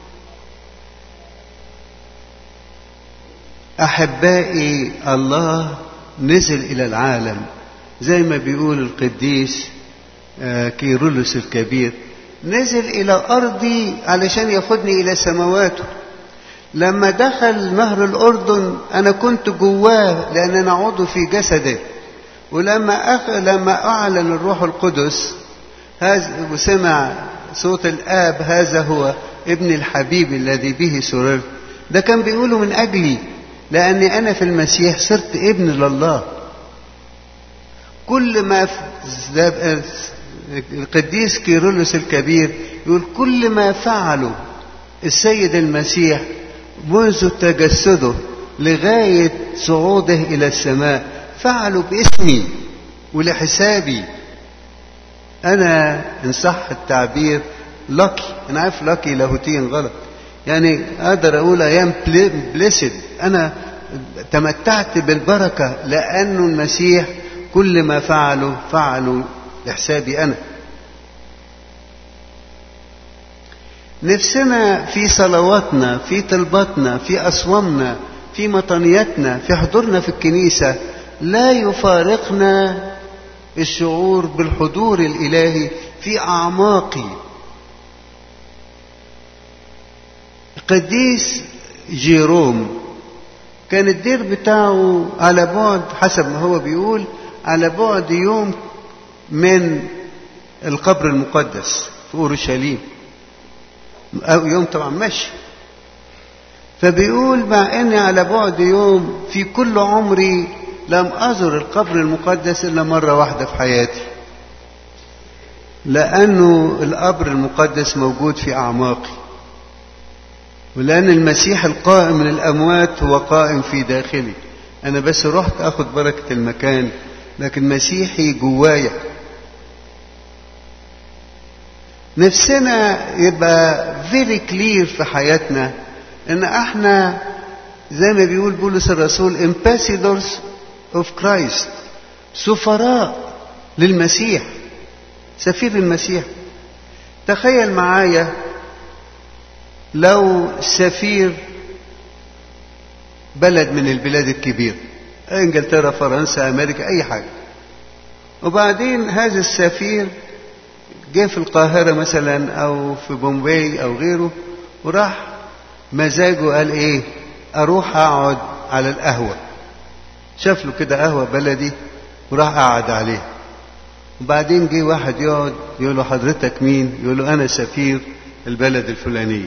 أحبائي الله نزل إلى العالم زي ما بيقول القديس كيرلس الكبير نزل إلى أرضي علشان ياخدني إلى سماواته لما دخل نهر الأردن أنا كنت جواه لأن أنا عضو في جسده ولما أخ... لما أعلن الروح القدس هذا وسمع صوت الآب هذا هو ابن الحبيب الذي به سررت ده كان بيقوله من أجلي لأني أنا في المسيح صرت ابن لله كل ما القديس كيرلس الكبير يقول كل ما فعله السيد المسيح منذ تجسده لغاية صعوده إلى السماء فعلوا باسمي ولحسابي أنا إن صح التعبير لكي أنا عارف لكي لاهوتيا غلط يعني أقدر أقول أيام بليسد أنا تمتعت بالبركة لأنه المسيح كل ما فعلوا فعلوا لحسابي أنا نفسنا في صلواتنا في طلباتنا في أصوامنا في مطنياتنا في حضورنا في الكنيسة لا يفارقنا الشعور بالحضور الإلهي في أعماقي القديس جيروم كان الدير بتاعه على بعد حسب ما هو بيقول على بعد يوم من القبر المقدس في اورشليم أو يوم طبعا مشي فبيقول مع اني على بعد يوم في كل عمري لم ازر القبر المقدس الا مره واحده في حياتي لانه القبر المقدس موجود في اعماقي ولان المسيح القائم من الاموات هو قائم في داخلي انا بس رحت اخد بركه المكان لكن مسيحي جوايا نفسنا يبقى فيري كلير في حياتنا ان احنا زي ما بيقول بولس الرسول ambassadors of Christ سفراء للمسيح سفير المسيح تخيل معايا لو سفير بلد من البلاد الكبيرة انجلترا فرنسا امريكا اي حاجة وبعدين هذا السفير جه في القاهرة مثلا أو في بومباي أو غيره وراح مزاجه قال إيه أروح أقعد على القهوة شاف له كده قهوة بلدي وراح قعد عليها وبعدين جه واحد يقعد يقول له حضرتك مين يقول له أنا سفير البلد الفلانية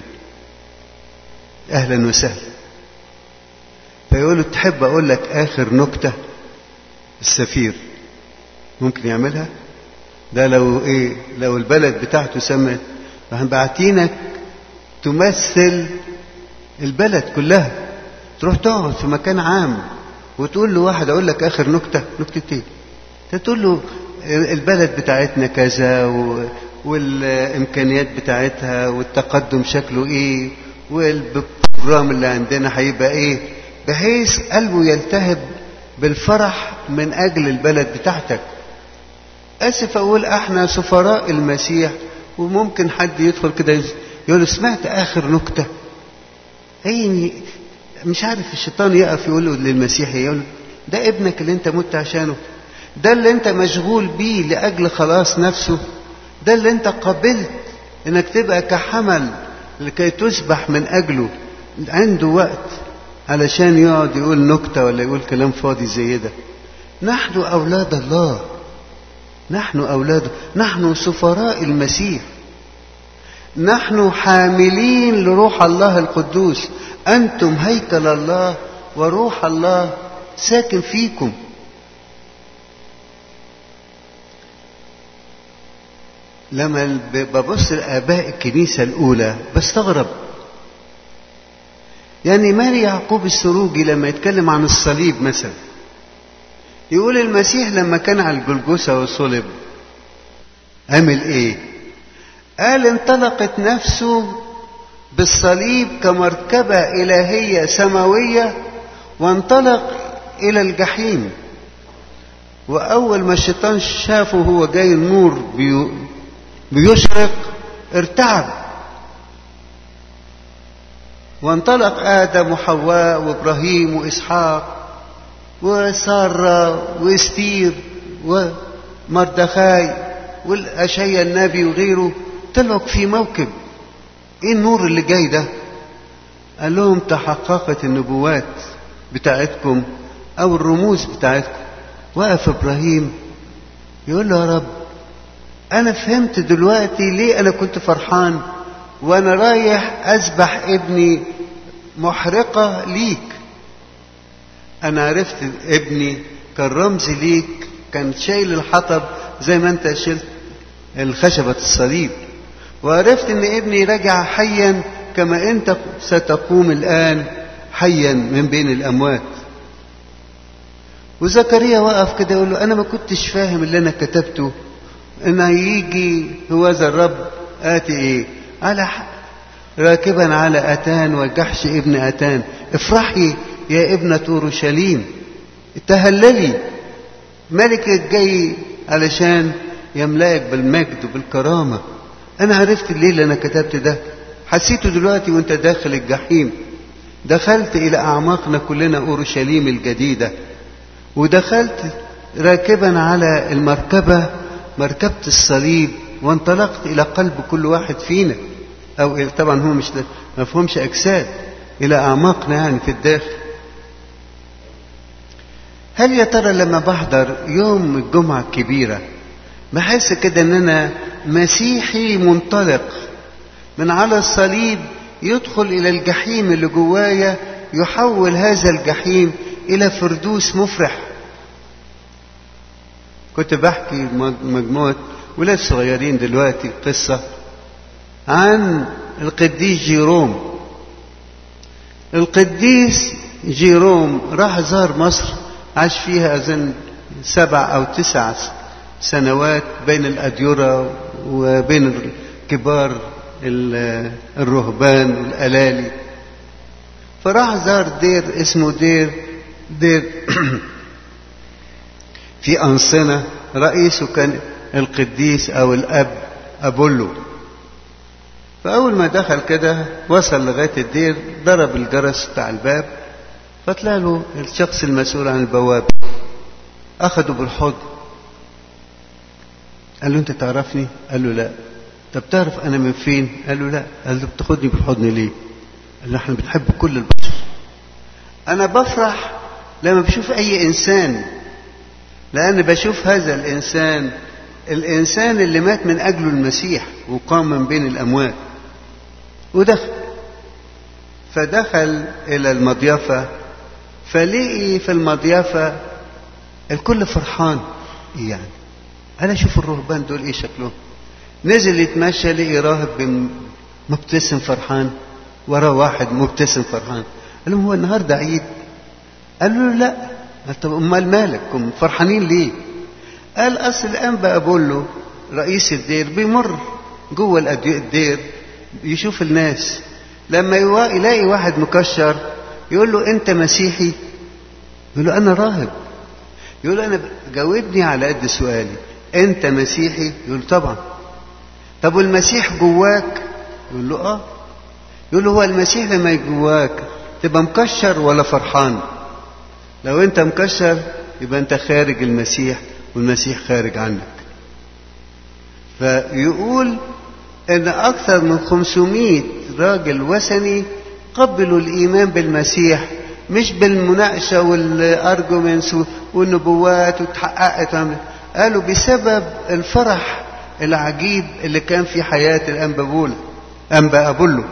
أهلا وسهلا فيقول له تحب أقول لك آخر نكتة السفير ممكن يعملها ده لو إيه لو البلد بتاعته سمت باعتينك تمثل البلد كلها تروح تقعد في مكان عام وتقول له واحد اقول لك اخر نكته نكتتين تقول له البلد بتاعتنا كذا و... والامكانيات بتاعتها والتقدم شكله ايه والبروجرام اللي عندنا هيبقى ايه بحيث قلبه يلتهب بالفرح من اجل البلد بتاعتك اسف اقول احنا سفراء المسيح وممكن حد يدخل كده يقول له سمعت اخر نكته هي مش عارف الشيطان يقف يقول له للمسيح يقول له ده ابنك اللي انت مت عشانه ده اللي انت مشغول بيه لاجل خلاص نفسه ده اللي انت قبلت انك تبقى كحمل لكي تسبح من اجله عنده وقت علشان يقعد يقول نكته ولا يقول كلام فاضي زي ده نحن اولاد الله نحن اولاده نحن سفراء المسيح نحن حاملين لروح الله القدوس انتم هيكل الله وروح الله ساكن فيكم لما ببص لآباء الكنيسة الأولى بستغرب يعني ماري يعقوب السروجي لما يتكلم عن الصليب مثلا يقول المسيح لما كان على الجلجسة وصلب عمل ايه قال انطلقت نفسه بالصليب كمركبة إلهية سماوية وانطلق إلى الجحيم وأول ما الشيطان شافه هو جاي النور بيشرق ارتعب وانطلق آدم وحواء وإبراهيم وإسحاق وسارة واستير ومردخاي والأشياء النبي وغيره طلعوا في موكب ايه النور اللي جاي ده قال لهم تحققت النبوات بتاعتكم او الرموز بتاعتكم وقف ابراهيم يقول له يا رب انا فهمت دلوقتي ليه انا كنت فرحان وانا رايح اذبح ابني محرقة ليك انا عرفت ابني كان رمز ليك كان شايل الحطب زي ما انت شلت الخشبة الصليب وعرفت ان ابني رجع حيا كما انت ستقوم الان حيا من بين الاموات وزكريا وقف كده يقول له انا ما كنتش فاهم اللي انا كتبته ان هيجي هو ذا الرب اتي ايه على راكبا على اتان والجحش ابن اتان افرحي يا ابنة اورشليم تهللي ملكك جاي علشان يملأك بالمجد وبالكرامة أنا عرفت الليل اللي أنا كتبت ده حسيته دلوقتي وأنت داخل الجحيم دخلت إلى أعماقنا كلنا أورشليم الجديدة ودخلت راكبا على المركبة مركبة الصليب وانطلقت إلى قلب كل واحد فينا أو طبعا هو مش ما فهمش أجساد إلى أعماقنا يعني في الداخل هل يا ترى لما بحضر يوم الجمعة الكبيرة بحس كده ان انا مسيحي منطلق من على الصليب يدخل الى الجحيم اللي جوايا يحول هذا الجحيم الى فردوس مفرح كنت بحكي مجموعة ولاد صغيرين دلوقتي قصة عن القديس جيروم القديس جيروم راح زار مصر عاش فيها أظن سبع أو تسع سنوات بين الأديرة وبين كبار الرهبان والألالي فراح زار دير اسمه دير دير في أنصنة رئيسه كان القديس أو الأب أبولو فأول ما دخل كده وصل لغاية الدير ضرب الجرس بتاع الباب فطلع له الشخص المسؤول عن البوابة أخده بالحضن قال له أنت تعرفني؟ قال له لا طب تعرف أنا من فين؟ قال له لا قال له بتاخدني بالحضن ليه؟ قال له احنا بنحب كل البشر أنا بفرح لما بشوف أي إنسان لأن بشوف هذا الإنسان الإنسان اللي مات من أجله المسيح وقام من بين الأموات ودخل فدخل إلى المضيفة فلقي في المضيفة الكل فرحان إيه يعني أنا أشوف الرهبان دول إيه شكلهم نزل يتمشى لقي راهب مبتسم فرحان وراه واحد مبتسم فرحان قال لهم هو النهارده عيد قال له لا قال طب امال مالكم فرحانين ليه قال اصل الانبا اقول له رئيس الدير بيمر جوه الدير يشوف الناس لما يلاقي واحد مكشر يقول له انت مسيحي يقول له انا راهب يقول له انا جاوبني على قد سؤالي انت مسيحي يقول له طبعا طب والمسيح جواك يقول له اه يقول له هو المسيح لما جواك تبقى مكشر ولا فرحان لو انت مكشر يبقى انت خارج المسيح والمسيح خارج عنك فيقول ان اكثر من 500 راجل وثني قبلوا الايمان بالمسيح مش بالمناقشه والارجومنتس والنبوات وتحققت قالوا بسبب الفرح العجيب اللي كان في حياه الانبا بولا انبا ابولو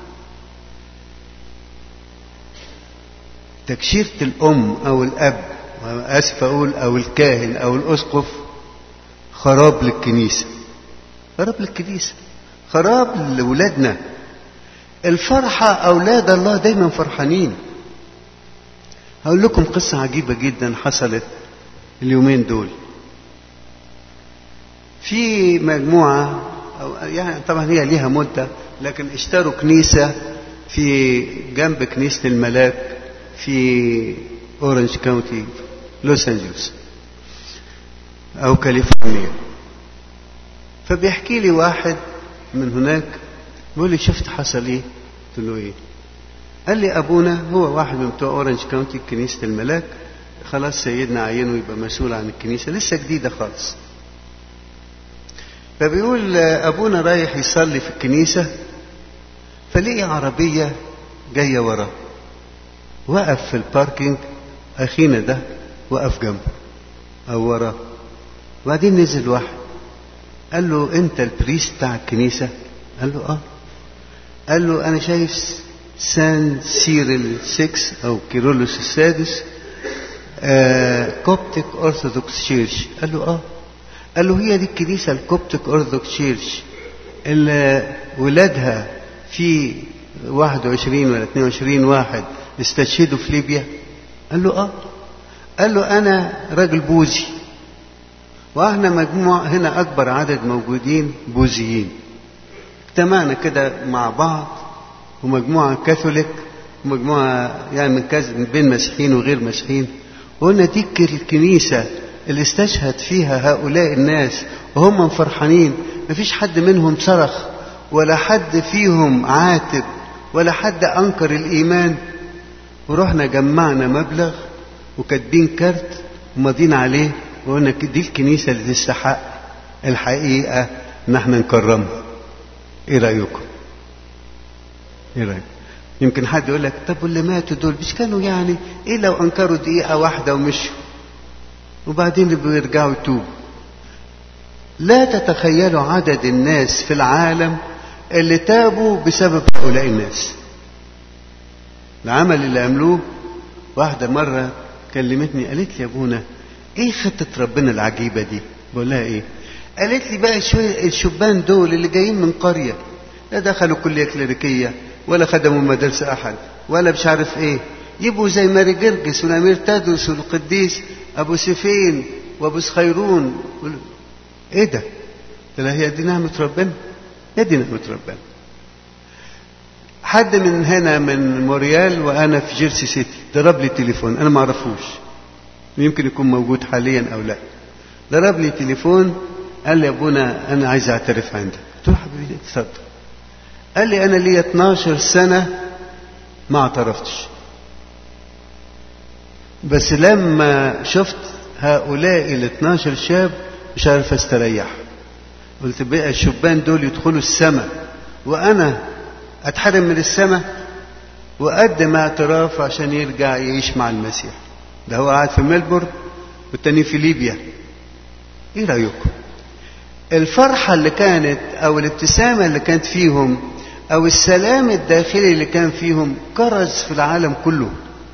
تكشيرة الأم أو الأب وأسف أقول أو الكاهن أو الأسقف خراب للكنيسة خراب للكنيسة خراب لأولادنا الفرحة أولاد الله دايما فرحانين هقول لكم قصة عجيبة جدا حصلت اليومين دول في مجموعة أو يعني طبعا هي ليها مدة لكن اشتروا كنيسة في جنب كنيسة الملاك في اورنج كاونتي لوس انجلوس او كاليفورنيا فبيحكي لي واحد من هناك بيقول لي شفت حصل ايه قلت له ايه قال لي ابونا هو واحد من بتوع اورنج كاونتي كنيسه الملاك خلاص سيدنا عينه يبقى مسؤول عن الكنيسه لسه جديده خالص فبيقول ابونا رايح يصلي في الكنيسه فلقي عربيه جايه وراه وقف في الباركينج اخينا ده وقف جنبه او وراه وبعدين نزل واحد قال له انت البريست بتاع الكنيسه قال له اه قال له انا شايف سان سيرل 6 او كيرولوس السادس كوبتيك اورثوذكس تشيرش قال له اه قال له هي دي الكنيسه الكوبتيك اورثوذكس تشيرش اللي ولادها في 21 ولا 22 واحد استشهدوا في ليبيا قال له اه قال له انا راجل بوذي واحنا مجموعة هنا اكبر عدد موجودين بوذيين اجتمعنا كده مع بعض ومجموعة كاثوليك ومجموعة يعني من كذا من بين مسيحيين وغير مسيحيين وقلنا دي الكنيسة اللي استشهد فيها هؤلاء الناس وهم فرحانين مفيش حد منهم صرخ ولا حد فيهم عاتب ولا حد انكر الايمان ورحنا جمعنا مبلغ وكاتبين كارت وماضيين عليه وقلنا دي الكنيسة اللي تستحق الحقيقة ان احنا نكرمها ايه رأيكم ايه رأيكم يمكن حد يقول لك طب واللي ماتوا دول مش كانوا يعني ايه لو انكروا دقيقة واحدة ومشوا وبعدين بيرجعوا يتوبوا لا تتخيلوا عدد الناس في العالم اللي تابوا بسبب هؤلاء الناس العمل اللي عملوه واحدة مرة كلمتني قالت لي يا ابونا ايه خطة ربنا العجيبة دي بقول لها ايه قالت لي بقى شوية الشبان دول اللي جايين من قرية لا دخلوا كلية كليريكية ولا خدموا مدارس احد ولا مش عارف ايه يبقوا زي ماري جرجس والامير تدرس والقديس ابو سيفين وابو سخيرون ايه ده؟ قلت لها هي دي نعمة ربنا؟ هي دي نعمة ربنا حد من هنا من موريال وانا في جيرسي سيتي ضرب لي تليفون انا ما اعرفوش يمكن يكون موجود حاليا او لا ضرب لي تليفون قال لي يا ابونا انا عايز اعترف عندك قلت له حبيبي اتفضل قال لي انا ليا 12 سنه ما اعترفتش بس لما شفت هؤلاء ال 12 شاب مش عارف استريح قلت بقى الشبان دول يدخلوا السماء وانا اتحرم من السماء وقدم اعتراف عشان يرجع يعيش مع المسيح ده هو قاعد في ملبورن والتاني في ليبيا ايه رايكم الفرحة اللي كانت او الابتسامة اللي كانت فيهم أو السلام الداخلي اللي كان فيهم كرز في العالم كله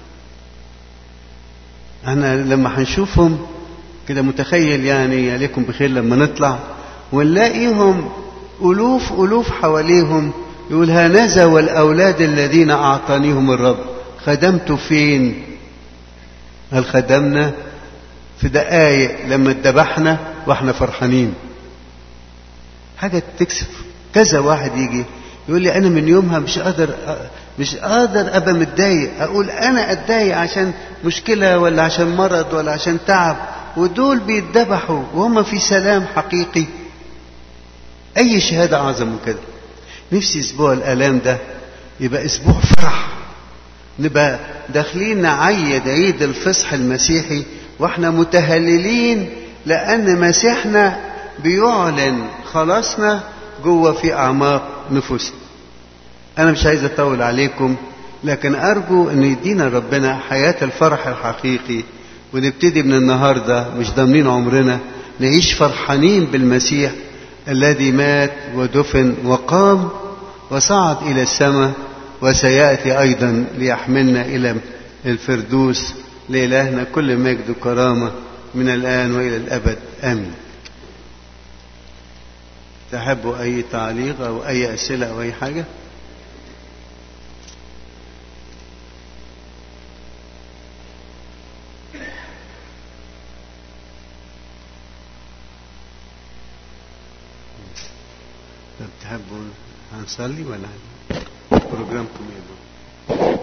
احنا لما هنشوفهم كده متخيل يعني عليكم بخير لما نطلع ونلاقيهم ألوف ألوف حواليهم يقول هنذا والأولاد الذين أعطانيهم الرب خدمت فين هل خدمنا في دقايق لما اتذبحنا واحنا فرحانين حاجة تكسف كذا واحد يجي يقول لي أنا من يومها مش قادر مش قادر أبقى متضايق أقول أنا أتضايق عشان مشكلة ولا عشان مرض ولا عشان تعب ودول بيتذبحوا وهم في سلام حقيقي أي شهادة أعظم من كده نفسي أسبوع الآلام ده يبقى أسبوع فرح نبقى داخلين نعيد عيد الفصح المسيحي واحنا متهللين لأن مسيحنا بيعلن خلاصنا جوه في أعماق نفوسنا أنا مش عايز أطول عليكم لكن أرجو أن يدينا ربنا حياة الفرح الحقيقي ونبتدي من النهاردة مش ضامنين عمرنا نعيش فرحانين بالمسيح الذي مات ودفن وقام وصعد إلى السماء وسيأتي أيضا ليحملنا إلى الفردوس لإلهنا كل مجد وكرامة من الآن وإلى الأبد آمين تحبوا أي تعليق أو أي أسئلة أو أي حاجة طب تحبوا هنصلي ولا بروجرامكم ايه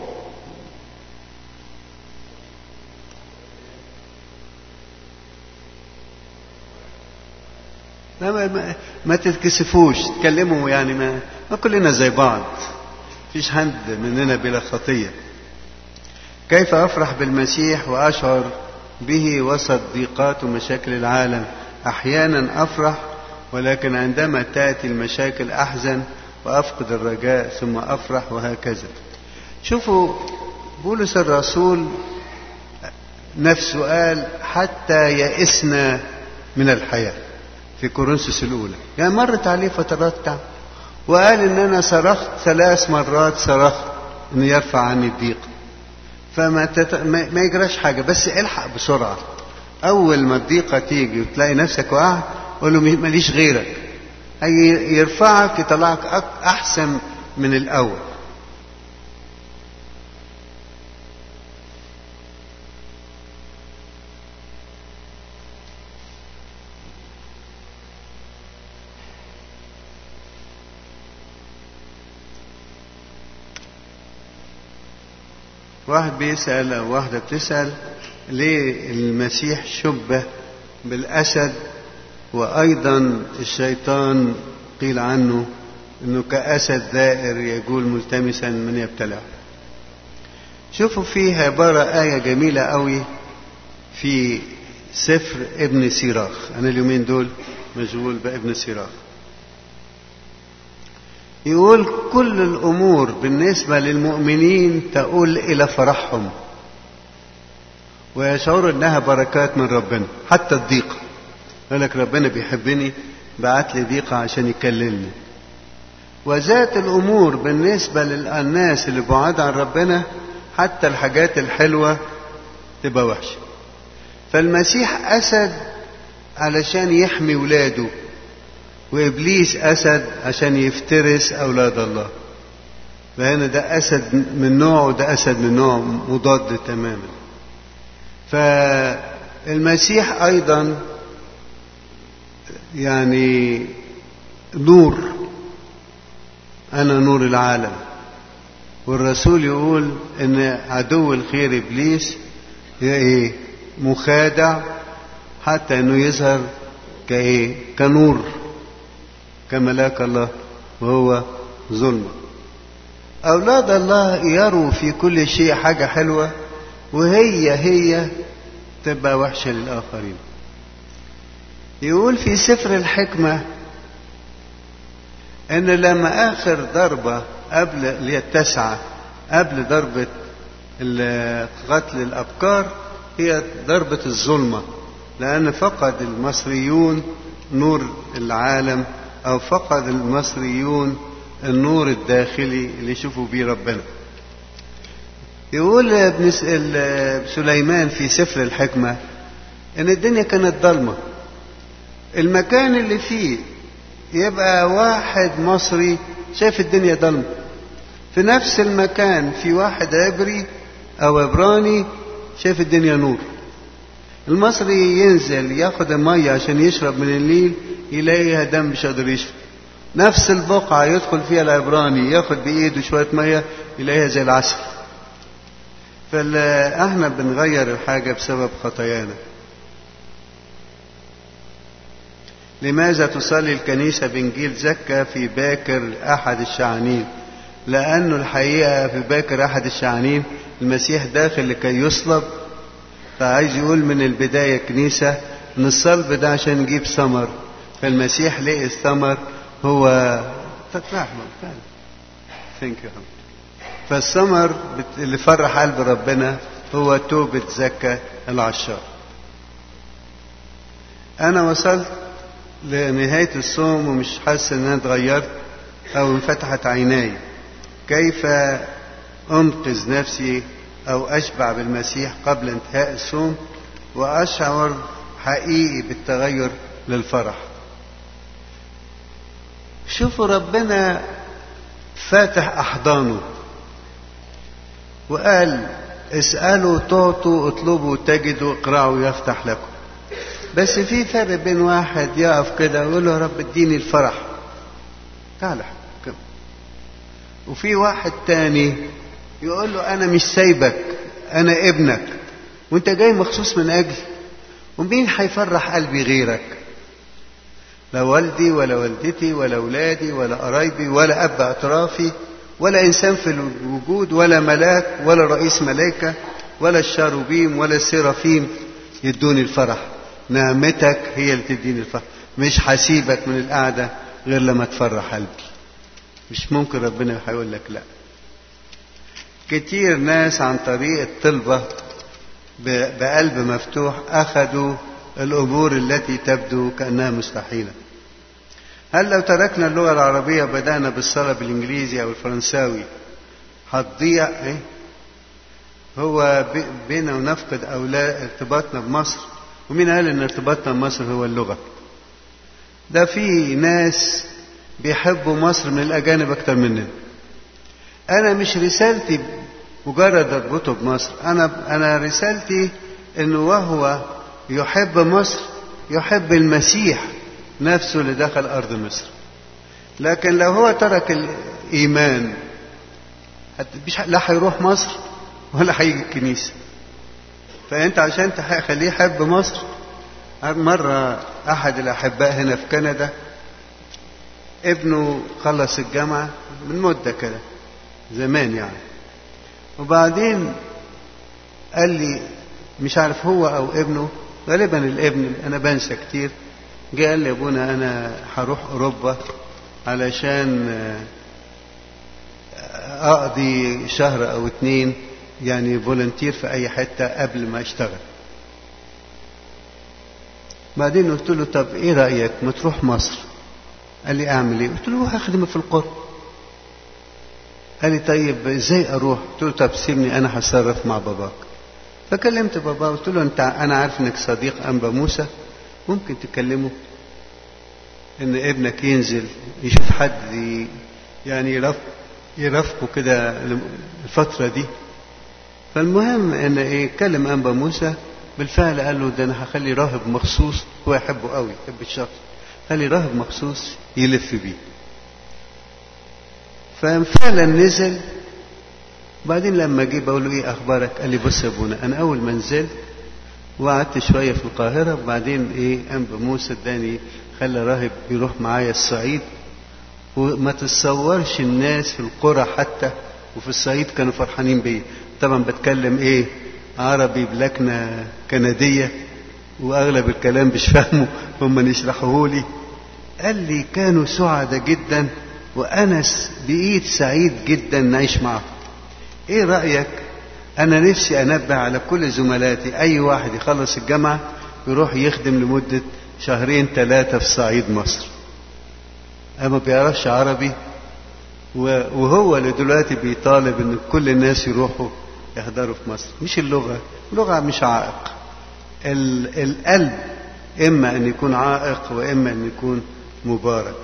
لا ما, ما, ما تتكسفوش تكلموا يعني ما, ما كلنا زي بعض فيش حد مننا بلا خطية كيف أفرح بالمسيح وأشعر به وسط ضيقات ومشاكل العالم أحيانا أفرح ولكن عندما تأتي المشاكل أحزن وأفقد الرجاء ثم أفرح وهكذا شوفوا بولس الرسول نفسه قال حتى يئسنا من الحياة في كورنثوس الأولى يعني مرت عليه فترات تعب وقال إن أنا صرخت ثلاث مرات صرخت إنه يرفع عني الضيق فما تت... ما... ما يجراش حاجة بس الحق بسرعة أول ما الضيقة تيجي وتلاقي نفسك وقعت قول له ماليش غيرك هي يرفعك يطلعك أحسن من الأول واحد بيسأل أو واحدة بتسأل ليه المسيح شبه بالأسد وأيضا الشيطان قيل عنه أنه كأسد ذائر يجول ملتمسا من يبتلعه شوفوا فيه عبارة آية جميلة قوي في سفر ابن سيراخ أنا اليومين دول مشغول بابن سيراخ يقول كل الأمور بالنسبة للمؤمنين تقول إلى فرحهم ويشعروا إنها بركات من ربنا حتى الضيقة يقول لك ربنا بيحبني بعت لي ضيقة عشان يكللني وذات الأمور بالنسبة للناس اللي بعاد عن ربنا حتى الحاجات الحلوة تبقى وحشة فالمسيح أسد علشان يحمي ولاده وإبليس أسد عشان يفترس أولاد الله فهنا ده أسد من نوع وده أسد من نوع مضاد تماما فالمسيح أيضا يعني نور أنا نور العالم والرسول يقول إن عدو الخير إبليس إيه مخادع حتى إنه يظهر كإيه كنور كملاك الله وهو ظلمة أولاد الله يروا في كل شيء حاجة حلوة وهي هي تبقى وحشة للآخرين يقول في سفر الحكمة ان لما اخر ضربة قبل اللي هي التاسعة قبل ضربة قتل الابكار هي ضربة الظلمة لان فقد المصريون نور العالم او فقد المصريون النور الداخلي اللي يشوفوا بيه ربنا يقول ابن سليمان في سفر الحكمة ان الدنيا كانت ضلمة المكان اللي فيه يبقى واحد مصري شايف الدنيا ضلمة في نفس المكان في واحد عبري او عبراني شايف الدنيا نور المصري ينزل ياخد المية عشان يشرب من النيل يلاقيها دم مش قادر يشرب نفس البقعة يدخل فيها العبراني ياخد بإيده شوية مية يلاقيها زي العسل فاحنا بنغير الحاجة بسبب خطايانا لماذا تصلي الكنيسة بإنجيل زكا في باكر أحد الشعانين لأنه الحقيقة في باكر أحد الشعانين المسيح داخل لكي يصلب فعايز يقول من البداية كنيسة ان الصلب ده عشان نجيب ثمر فالمسيح لقي الثمر هو فاهم فعلا ثانك يو فالثمر اللي فرح قلب ربنا هو توبة زكا العشار أنا وصلت لنهاية الصوم ومش حاسس إن أنا اتغيرت أو انفتحت عيناي كيف أنقذ نفسي أو أشبع بالمسيح قبل انتهاء الصوم وأشعر حقيقي بالتغير للفرح شوفوا ربنا فاتح أحضانه وقال اسألوا تعطوا اطلبوا تجدوا اقرعوا يفتح لكم بس في فرق بين واحد يقف كده ويقول له يا رب اديني الفرح تعال كم وفي واحد تاني يقول له انا مش سايبك انا ابنك وانت جاي مخصوص من اجلي ومين هيفرح قلبي غيرك لا والدي ولا والدتي ولا اولادي ولا قرايبي ولا اب اعترافي ولا انسان في الوجود ولا ملاك ولا رئيس ملائكه ولا الشاروبيم ولا السرافيم يدوني الفرح نعمتك هي اللي تديني الفرح مش هسيبك من القعده غير لما تفرح قلبي مش ممكن ربنا هيقول لك لا كتير ناس عن طريق الطلبة بقلب مفتوح أخذوا الأمور التي تبدو كأنها مستحيلة هل لو تركنا اللغة العربية بدأنا بالصلاة بالإنجليزي أو الفرنساوي هتضيع إيه؟ هو بينا ونفقد أو لا ارتباطنا بمصر ومين قال إن ارتباطنا بمصر هو اللغة ده في ناس بيحبوا مصر من الأجانب أكتر مننا أنا مش رسالتي مجرد أربطه بمصر أنا أنا رسالتي إنه وهو يحب مصر يحب المسيح نفسه اللي دخل أرض مصر لكن لو هو ترك الإيمان لا هيروح مصر ولا هيجي الكنيسة فأنت عشان تخليه يحب مصر مرة أحد الأحباء هنا في كندا ابنه خلص الجامعة من مدة كده زمان يعني وبعدين قال لي مش عارف هو او ابنه غالبا الابن انا بنسى كتير جه قال لي ابونا انا هروح اوروبا علشان اقضي شهر او اتنين يعني فولنتير في اي حتة قبل ما اشتغل بعدين قلت له طب ايه رأيك ما تروح مصر قال لي اعمل ايه قلت له هخدم في القرى قال لي طيب ازاي اروح قلت له طب سيبني انا هتصرف مع باباك فكلمت بابا قلت له انت انا عارف انك صديق انبا موسى ممكن تكلمه ان ابنك ينزل يشوف حد يعني يرافق يرافقه كده الفترة دي فالمهم ان ايه كلم انبا موسى بالفعل قال له ده انا هخلي راهب مخصوص هو يحبه قوي يحب الشخص خلي راهب مخصوص يلف بيه ففعلا نزل بعدين لما جه بقول له ايه اخبارك قال لي بص يا ابونا انا اول ما نزلت وقعدت شويه في القاهره وبعدين ايه انبا موسى اداني خلى راهب يروح معايا الصعيد وما تتصورش الناس في القرى حتى وفي الصعيد كانوا فرحانين بيا طبعا بتكلم ايه عربي بلكنه كنديه واغلب الكلام مش فاهمه هم يشرحوه لي قال لي كانوا سعداء جدا وانا بقيت سعيد جدا نعيش معهم ايه رايك انا نفسي انبه على كل زملاتي اي واحد يخلص الجامعه يروح يخدم لمده شهرين ثلاثه في صعيد مصر اما بيعرفش عربي وهو اللي دلوقتي بيطالب ان كل الناس يروحوا يحضروا في مصر مش اللغة اللغة مش عائق القلب إما أن يكون عائق وإما أن يكون مبارك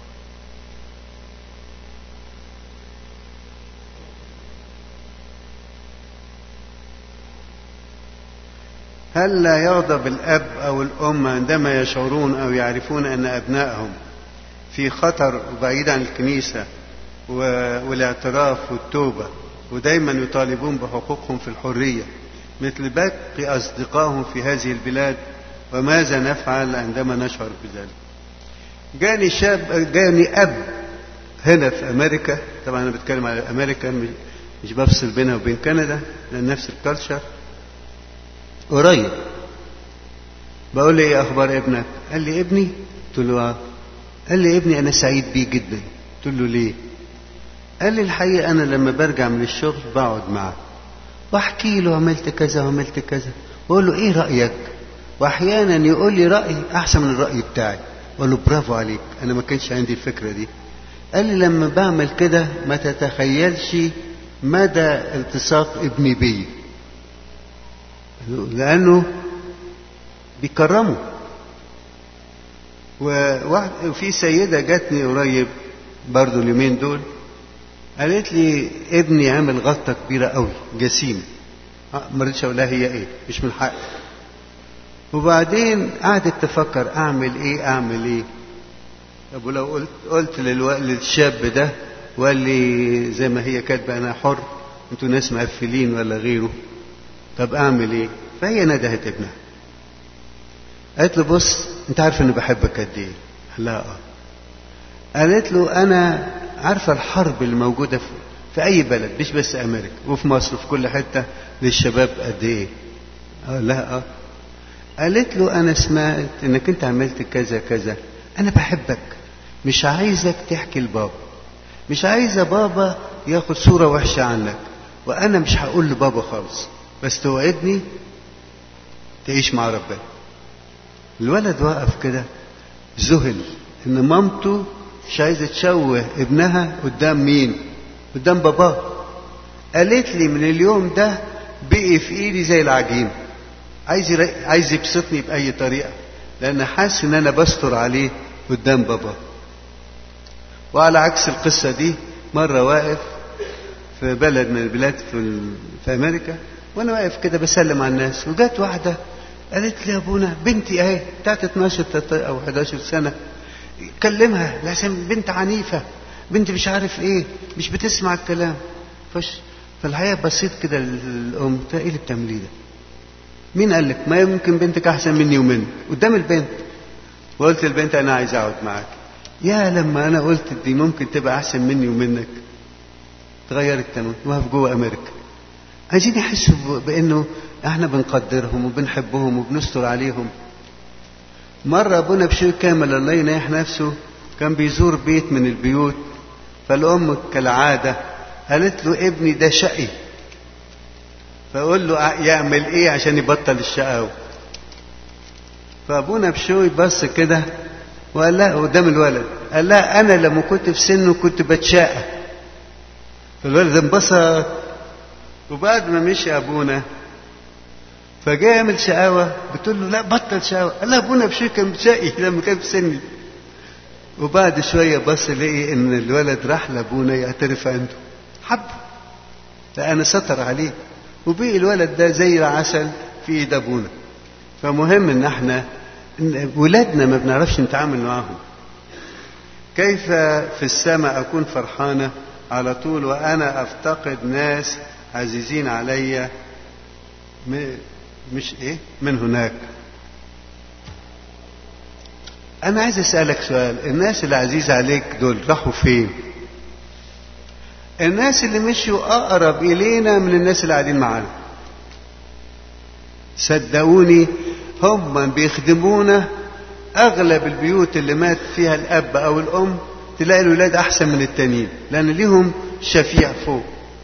هل لا يغضب الأب أو الأم عندما يشعرون أو يعرفون أن أبنائهم في خطر بعيد عن الكنيسة والاعتراف والتوبة ودايما يطالبون بحقوقهم في الحرية مثل باقي أصدقائهم في هذه البلاد وماذا نفعل عندما نشعر بذلك جاني شاب جاني أب هنا في أمريكا طبعا أنا بتكلم على أمريكا مش بفصل بينها وبين كندا لأن نفس الكالتشر قريب بقول لي ايه اخبار ابنك قال لي ابني قلت له اه قال لي ابني انا سعيد بيه جدا قلت له ليه قال لي الحقيقه انا لما برجع من الشغل بقعد معاه واحكي له عملت كذا وعملت كذا واقول له ايه رايك واحيانا يقول لي راي احسن من الراي بتاعي اقول له برافو عليك انا ما كانش عندي الفكره دي قال لي لما بعمل كده ما تتخيلش مدى التصاق ابني بيه لأنه بيكرموا وفي سيدة جاتني قريب برضو اليومين دول قالت لي ابني عامل غلطة كبيرة قوي جسيمة ما رضيتش اقول لها هي ايه مش من حقي وبعدين قعدت تفكر اعمل ايه اعمل ايه طب ولو قلت قلت للو... للشاب ده وقال لي زي ما هي كاتبه انا حر انتوا ناس مقفلين ولا غيره طب اعمل ايه فهي ندهت ابنها قالت له بص انت عارف اني بحبك قد ايه لا اه قالت له انا عارفه الحرب اللي موجوده في, في اي بلد مش بس امريكا وفي مصر وفي كل حته للشباب قد ايه اه لا اه قالت له انا سمعت انك انت عملت كذا كذا انا بحبك مش عايزك تحكي لبابا مش عايزه بابا ياخد صوره وحشه عنك وانا مش هقول لبابا خالص بس توعدني تعيش مع ربنا الولد وقف كده ذهل ان مامته مش عايزه تشوه ابنها قدام مين قدام باباه قالت لي من اليوم ده بقي في ايدي زي العجين عايز يري... عايز يبسطني باي طريقه لان حاسس ان انا بستر عليه قدام بابا وعلى عكس القصه دي مره واقف في بلد من البلاد في, ال... في امريكا وانا واقف كده بسلم على الناس وجات واحده قالت لي يا ابونا بنتي اهي بتاعت 12 او 11 سنه كلمها لازم بنت عنيفه بنت مش عارف ايه مش بتسمع الكلام فش فالحقيقه بصيت كده للام ايه اللي بتعمليه ده مين قال لك ما يمكن بنتك احسن مني ومنك قدام البنت وقلت للبنت انا عايز اقعد معاك يا لما انا قلت دي ممكن تبقى احسن مني ومنك اتغيرت تماما واقف جوه امريكا عايزين يحسوا بانه احنا بنقدرهم وبنحبهم وبنستر عليهم مرة أبونا بشوي كامل الله ينيح نفسه كان بيزور بيت من البيوت فالأم كالعادة قالت له ابني ده شقي فأقول له يعمل إيه عشان يبطل الشقاوة فأبونا بشوي بص كده وقال لا قدام الولد قال لا أنا لما كنت في سنه كنت بتشقى فالولد انبسط وبعد ما مشي أبونا فجاء يعمل شقاوة بتقول له لا بطل شقاوة قال لها أبونا بشوي كان شقي لما كان في سني وبعد شوية بص لقي إن الولد راح لأبونا يعترف عنده حب لأن ستر عليه وبقي الولد ده زي العسل في إيد أبونا فمهم إن احنا إن ولادنا ما بنعرفش نتعامل معاهم كيف في السماء أكون فرحانة على طول وأنا أفتقد ناس عزيزين عليا مش إيه من هناك أنا عايز أسألك سؤال الناس اللي عزيزة عليك دول راحوا فين الناس اللي مشوا أقرب إلينا من الناس اللي قاعدين معانا صدقوني هم بيخدمونا أغلب البيوت اللي مات فيها الأب أو الأم تلاقي الولاد أحسن من التانيين لأن ليهم شفيع فوق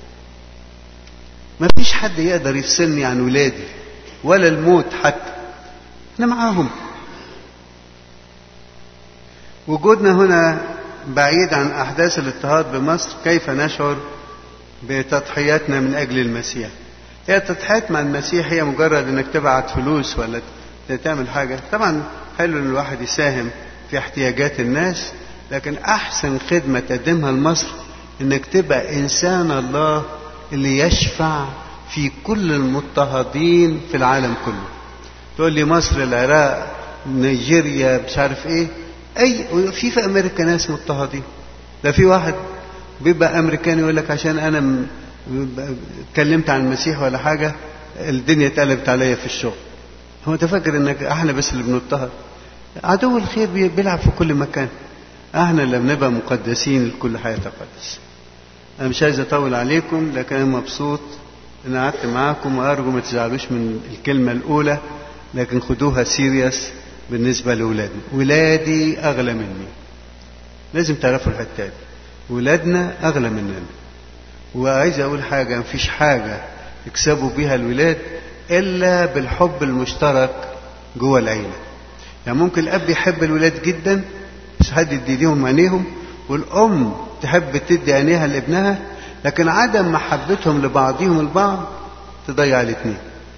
ما فيش حد يقدر يفصلني عن ولادي ولا الموت حتى احنا معاهم وجودنا هنا بعيد عن أحداث الاضطهاد بمصر كيف نشعر بتضحياتنا من أجل المسيح هي التضحيات مع المسيح هي مجرد انك تبعت فلوس ولا تعمل حاجة طبعا حلو ان الواحد يساهم في احتياجات الناس لكن احسن خدمة تقدمها لمصر انك تبقى انسان الله اللي يشفع في كل المضطهدين في العالم كله تقول لي مصر العراق نيجيريا مش عارف ايه اي في في امريكا ناس مضطهدين ده في واحد بيبقى امريكاني يقول لك عشان انا م... اتكلمت عن المسيح ولا حاجه الدنيا اتقلبت عليا في الشغل هو انت فاكر انك احنا بس اللي بنضطهد عدو الخير بيلعب في كل مكان احنا اللي بنبقى مقدسين لكل حياه تقدس انا مش عايز اطول عليكم لكن انا مبسوط ان قعدت معاكم وارجو ما تزعلوش من الكلمه الاولى لكن خدوها سيريس بالنسبه لاولادنا ولادي اغلى مني لازم تعرفوا الحته دي ولادنا اغلى مننا وعايز اقول حاجه مفيش حاجه يكسبوا بيها الولاد الا بالحب المشترك جوه العيله يعني ممكن الاب يحب الولاد جدا مش حد يديهم عينيهم والام تحب تدي عينيها لابنها لكن عدم محبتهم لبعضهم البعض تضيع الاثنين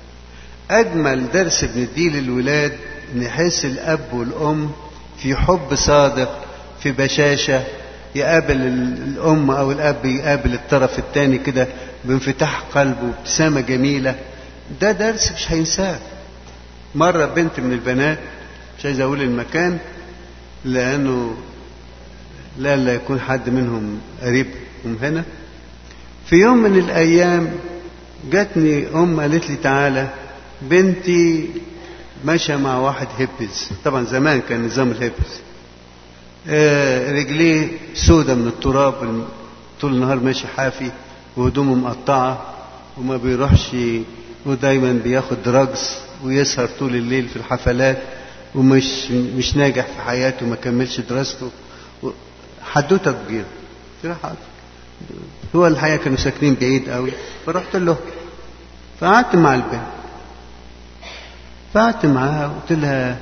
اجمل درس بنديه للولاد ان يحس الاب والام في حب صادق في بشاشه يقابل الام او الاب يقابل الطرف الثاني كده بانفتاح قلب وابتسامه جميله ده درس مش هينساه مره بنت من البنات مش عايز اقول المكان لانه لا لا يكون حد منهم قريبهم هنا في يوم من الايام جاتني ام قالت لي تعالى بنتي ماشيه مع واحد هيبز طبعا زمان كان نظام الهيبز آه رجليه سودة من التراب طول النهار ماشي حافي وهدومه مقطعة وما بيروحش ودايما بياخد دراجز ويسهر طول الليل في الحفلات ومش مش ناجح في حياته وما كملش دراسته حدوته كبيرة قلت له حاضر هو الحقيقة كانوا ساكنين بعيد قوي فرحت له فقعدت مع البنت فقعدت معاها وقلت لها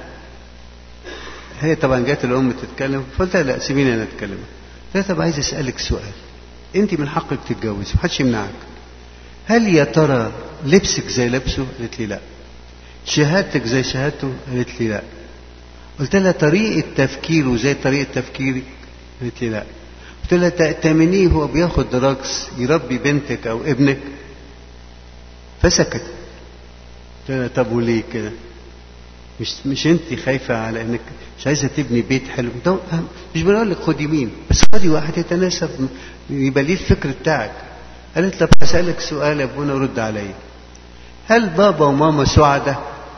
هي طبعا جات الام تتكلم فقلت لها لا سيبيني انا اتكلم قلت لها طب عايز اسالك سؤال انت من حقك تتجوزي محدش يمنعك هل يا ترى لبسك زي لبسه قالت لي لا شهادتك زي شهادته قالت لي لا قلت لها طريقة تفكيره زي طريقة تفكيري قالت لي لا قلت لها تأتمنيه هو بياخد دراكس يربي بنتك أو ابنك فسكت قلت لها طب وليه كده مش مش انت خايفة على انك مش عايزة تبني بيت حلو ده مش بنقول لك خدي مين بس خدي واحد يتناسب يبقى ليه الفكر بتاعك قالت طب هسألك سؤال يا ابونا ورد عليا هل بابا وماما سعداء؟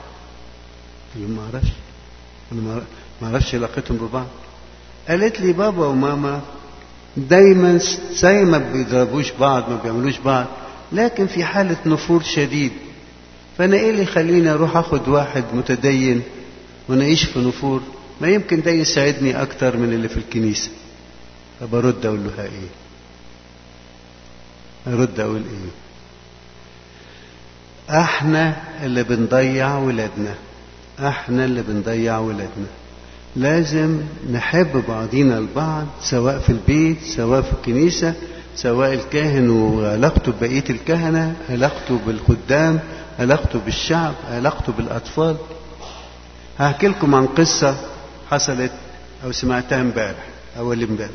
قلت له ما اعرفش انا ما اعرفش علاقتهم ببعض قالت لي بابا وماما دايما زي ما بيضربوش بعض ما بيعملوش بعض لكن في حالة نفور شديد فأنا إيه اللي يخليني أروح أخد واحد متدين ونعيش في نفور ما يمكن ده يساعدني أكتر من اللي في الكنيسة طب أرد أقول لها إيه أرد أقول إيه احنا اللي بنضيع ولادنا احنا اللي بنضيع ولادنا لازم نحب بعضينا البعض سواء في البيت سواء في الكنيسة سواء الكاهن وعلاقته ببقية الكهنة علاقته بالخدام علاقته بالشعب علاقته بالأطفال هحكي لكم عن قصة حصلت أو سمعتها امبارح أول امبارح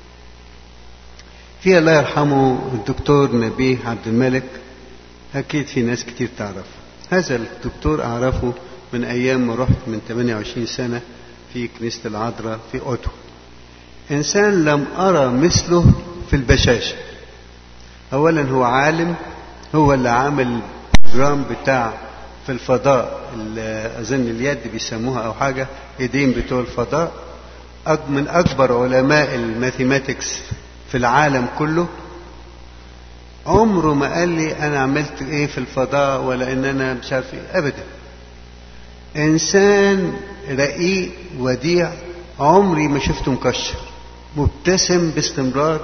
في الله يرحمه الدكتور نبيه عبد الملك أكيد في ناس كتير تعرف هذا الدكتور أعرفه من أيام ما رحت من 28 سنة في كنيسة العذراء في أوتو إنسان لم أرى مثله في البشاشة أولا هو عالم هو اللي عامل البروجرام بتاع في الفضاء أظن اليد بيسموها أو حاجة إيدين بتوع الفضاء من أكبر علماء الماثيماتكس في العالم كله عمره ما قال لي انا عملت ايه في الفضاء ولا ان انا مش عارف ايه ابدا انسان رقيق وديع عمري ما شفته مكشر مبتسم باستمرار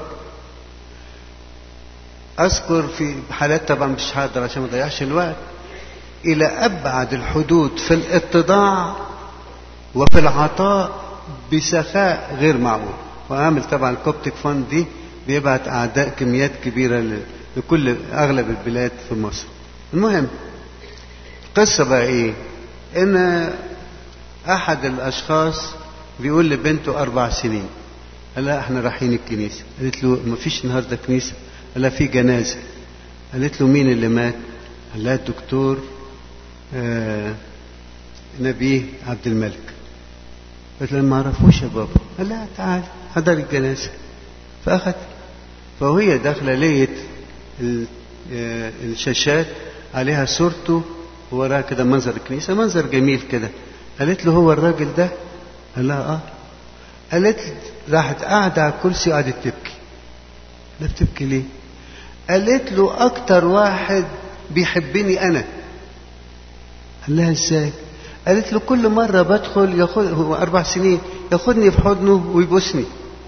اذكر في حالات طبعا مش هقدر عشان ما اضيعش الوقت الى ابعد الحدود في الاتضاع وفي العطاء بسخاء غير معقول وعامل طبعا الكوبتيك فاند دي بيبعت اعداء كميات كبيره ل- لكل اغلب البلاد في مصر المهم القصه بقى ايه ان احد الاشخاص بيقول لبنته اربع سنين قال لها احنا رايحين الكنيسه قالت له ما فيش النهارده كنيسه قال لها في جنازه قالت له مين اللي مات قال لها الدكتور آه نبيه عبد الملك قالت له ما اعرفوش يا بابا قال لها تعال حضر الجنازه فاخذ فوهي داخله لقيت ال- آه، الشاشات عليها صورته ووراها كده منظر الكنيسه منظر جميل كده قالت له هو الراجل ده قال لها اه قالت راحت قاعده على الكرسي وقعدت تبكي لا بتبكي ليه قالت له اكتر واحد بيحبني انا قال لها ازاي قالت له كل مرة بدخل ياخد هو أربع سنين ياخدني في حضنه ويبوسني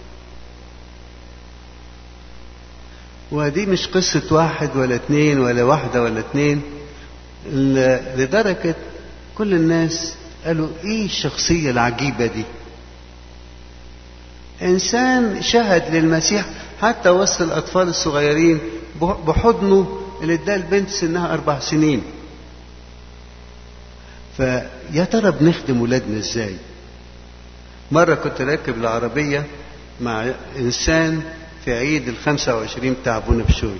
ودي مش قصة واحد ولا اتنين ولا واحدة ولا اتنين ل- لدرجة كل الناس قالوا ايه الشخصية العجيبة دي إنسان شهد للمسيح حتى وسط الأطفال الصغيرين بح- بحضنه اللي اداه البنت سنها أربع سنين فيا ترى بنخدم ولادنا ازاي مرة كنت راكب العربية مع إنسان في عيد الخمسة وعشرين بتاع أبونا بشوي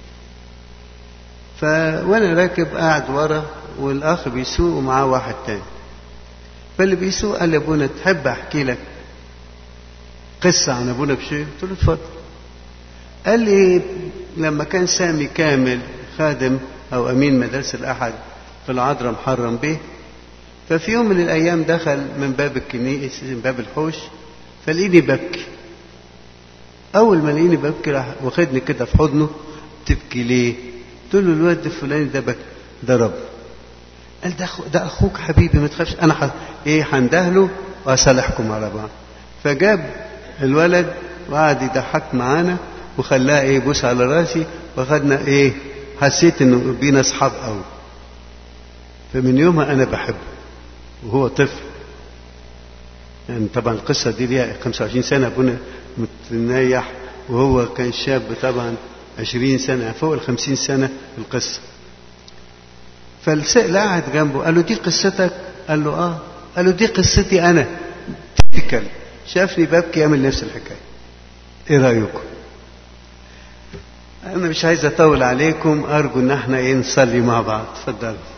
ف وأنا راكب قاعد ورا والأخ بيسوق ومعاه واحد تاني فاللي بيسوق قال لي أبونا تحب أحكي لك قصة عن أبونا بشوي قلت له اتفضل قال لي لما كان سامي كامل خادم أو أمين مدرسة الأحد في العذراء محرم به ففي يوم من الأيام دخل من باب الكنيسة من باب الحوش فلقيني ببكي أول ما لقيني ببكي راح واخدني كده في حضنه تبكي ليه؟ قلت له الواد الفلاني ده بكى ضرب قال ده, أخو ده أخوك حبيبي ما تخافش أنا ح... إيه هندهله وأصالحكم على بعض فجاب الولد وقعد يضحك معانا وخلاه إيه يبوس على راسي واخدنا إيه حسيت إنه بينا أصحاب قوي فمن يومها أنا بحبه وهو طفل يعني طبعا القصة دي ليها 25 سنة أبونا متنيح وهو كان شاب طبعا 20 سنة فوق ال 50 سنة في القصة فالسائل قاعد جنبه قال له دي قصتك قال له اه قال له دي قصتي أنا تيبيكال شافني ببكي يعمل نفس الحكاية ايه رأيكم أنا مش عايز أطول عليكم أرجو إن احنا إيه نصلي مع بعض اتفضلوا